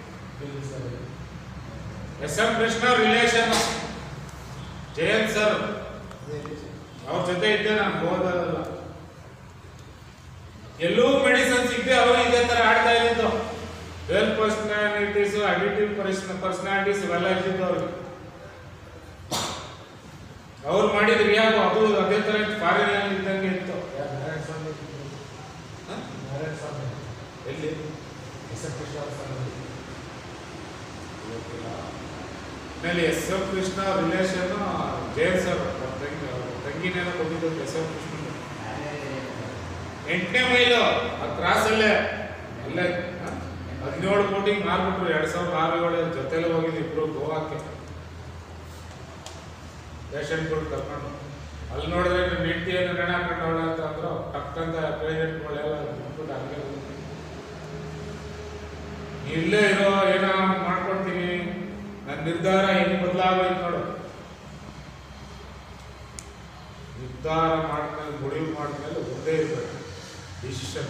S M Krishna relation Jayanth sir ಅವ್ರ ಜೊತೆ ಇದ್ದೆ ನಾನು ಹೋದಲ್ಲ ಎಲ್ಲೂ ಮೆಡಿಸನ್ ಸಿಗದೆ ಅವರು ಇದೇ ತರ ಆಡ್ತಾ ಇದ್ದು ವೆಲ್ ಪರ್ಸನಾಲಿಟೀಸ್ ಅಡಿಟಿವ್ ಪರ್ಸನಾಲಿಟೀಸ್ ಇವೆಲ್ಲ ಇದ್ದಿದ್ದು ಅವ್ರಿಗೆ ಅವ್ರು ಮಾಡಿದ ರಿಯಾಗು ಅದು ಅದೇ ತರ ಫಾರಿನ್ ಇದ್ದಂಗೆ ಇತ್ತು ಹ? ಎಲ್ಲಿ ಆಮೇಲೆ S M Krishna relation Jayan sir ಅವ್ರ ತಂಗಿ ಅವ್ರ ತಂಗಿನೇನೋ ಬಂದಿದ್ದು ಎಸ್ ಎಂ ಕೃಷ್ಣ ಎಂಟನೇ ಮೈಲು ಆ ಕ್ರಾಸಲ್ಲೇ ಅಲ್ಲೇ ಹ? ಹದಿನೇಳು ಕೋಟಿಗೆ ಮಾರ್ಬಿಟ್ರು ಎರಡ್ ಸಾವಿರದ ಆರು ಏಳು ಜೊತೆಲೆ ಹೋಗಿದ್ದು ಇಬ್ರು ಗೋವಾಕ್ಕೆ ಪೇಷಂಟ್ಗಳು ಕರ್ಕೊಂಡು ಅಲ್ಲಿ ನೋಡಿದ್ರೆ ನಿಮ್ಮ ಹೆಂಡತಿಯನ್ನು ನೆಣ ಹಾಕೊಂಡವಳ ಅಂತ ಅಂದ್ರು ಟಕ್ ಅಂತ ಪೇಷಂಟ್ಗಳೆಲ್ಲ ಬಿಟ್ಬಿಟ್ಟು ಹಂಗೆ ಹೋಗ್ಬಿಟ್ರು. ನೀ ಇಲ್ಲೇ ಇರೋ ಏನೋ ಮಾಡ್ಕೊಡ್ತೀನಿ ನನ್ನ ನಿರ್ಧಾರ ಹೆಂಗ್ ಬದಲಾಗೋಯ್ತು ನೋಡು ನಿರ್ಧಾರ ಮಾಡಿದ್ಮೇಲೆ முடிவு ಮಾಡಿದ್ಮೇಲೆ ಒಂದೇ ಇರಬೇಕು ಡಿಸಿಷನ್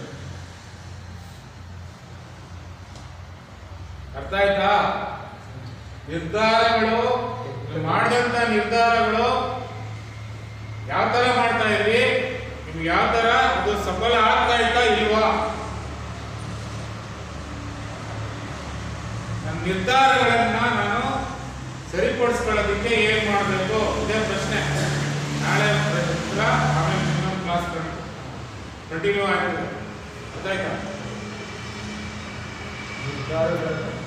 ಅರ್ಥ ಆಯ್ತಾ ನಿರ್ಧಾರಗಳು ನೀವು ಮಾಡಿದಂತ ನಿರ್ಧಾರಗಳು ಯಾವ ತರ ಮಾಡ್ತಾ ಇದ್ರಿ ನಿಮ್ಗೆ ಯಾವ ತರ ಅದು ಸಫಲ ಆಗ್ತಾ ಇತ್ತಾ ಇಲ್ವಾ ನನ್ನ ನಿರ್ಧಾರಗಳನ್ನ ನಾನು ಸರಿಪಡಿಸ್ಕೊಳ್ಳೋದಕ್ಕೆ ಏನ್ ಮಾಡಬೇಕು ಇದೇ ಪ್ರಶ್ನೆ ನಾಳೆ ಉತ್ತರ ಆಮೇಲೆ ಇನ್ನೊಂದು ಕ್ಲಾಸ್ ಕಂಟಿನ್ಯೂ ಆಗ್ತದೆ ಗೊತ್ತಾಯ್ತಾ ನಿರ್ಧಾರಗಳನ್ನು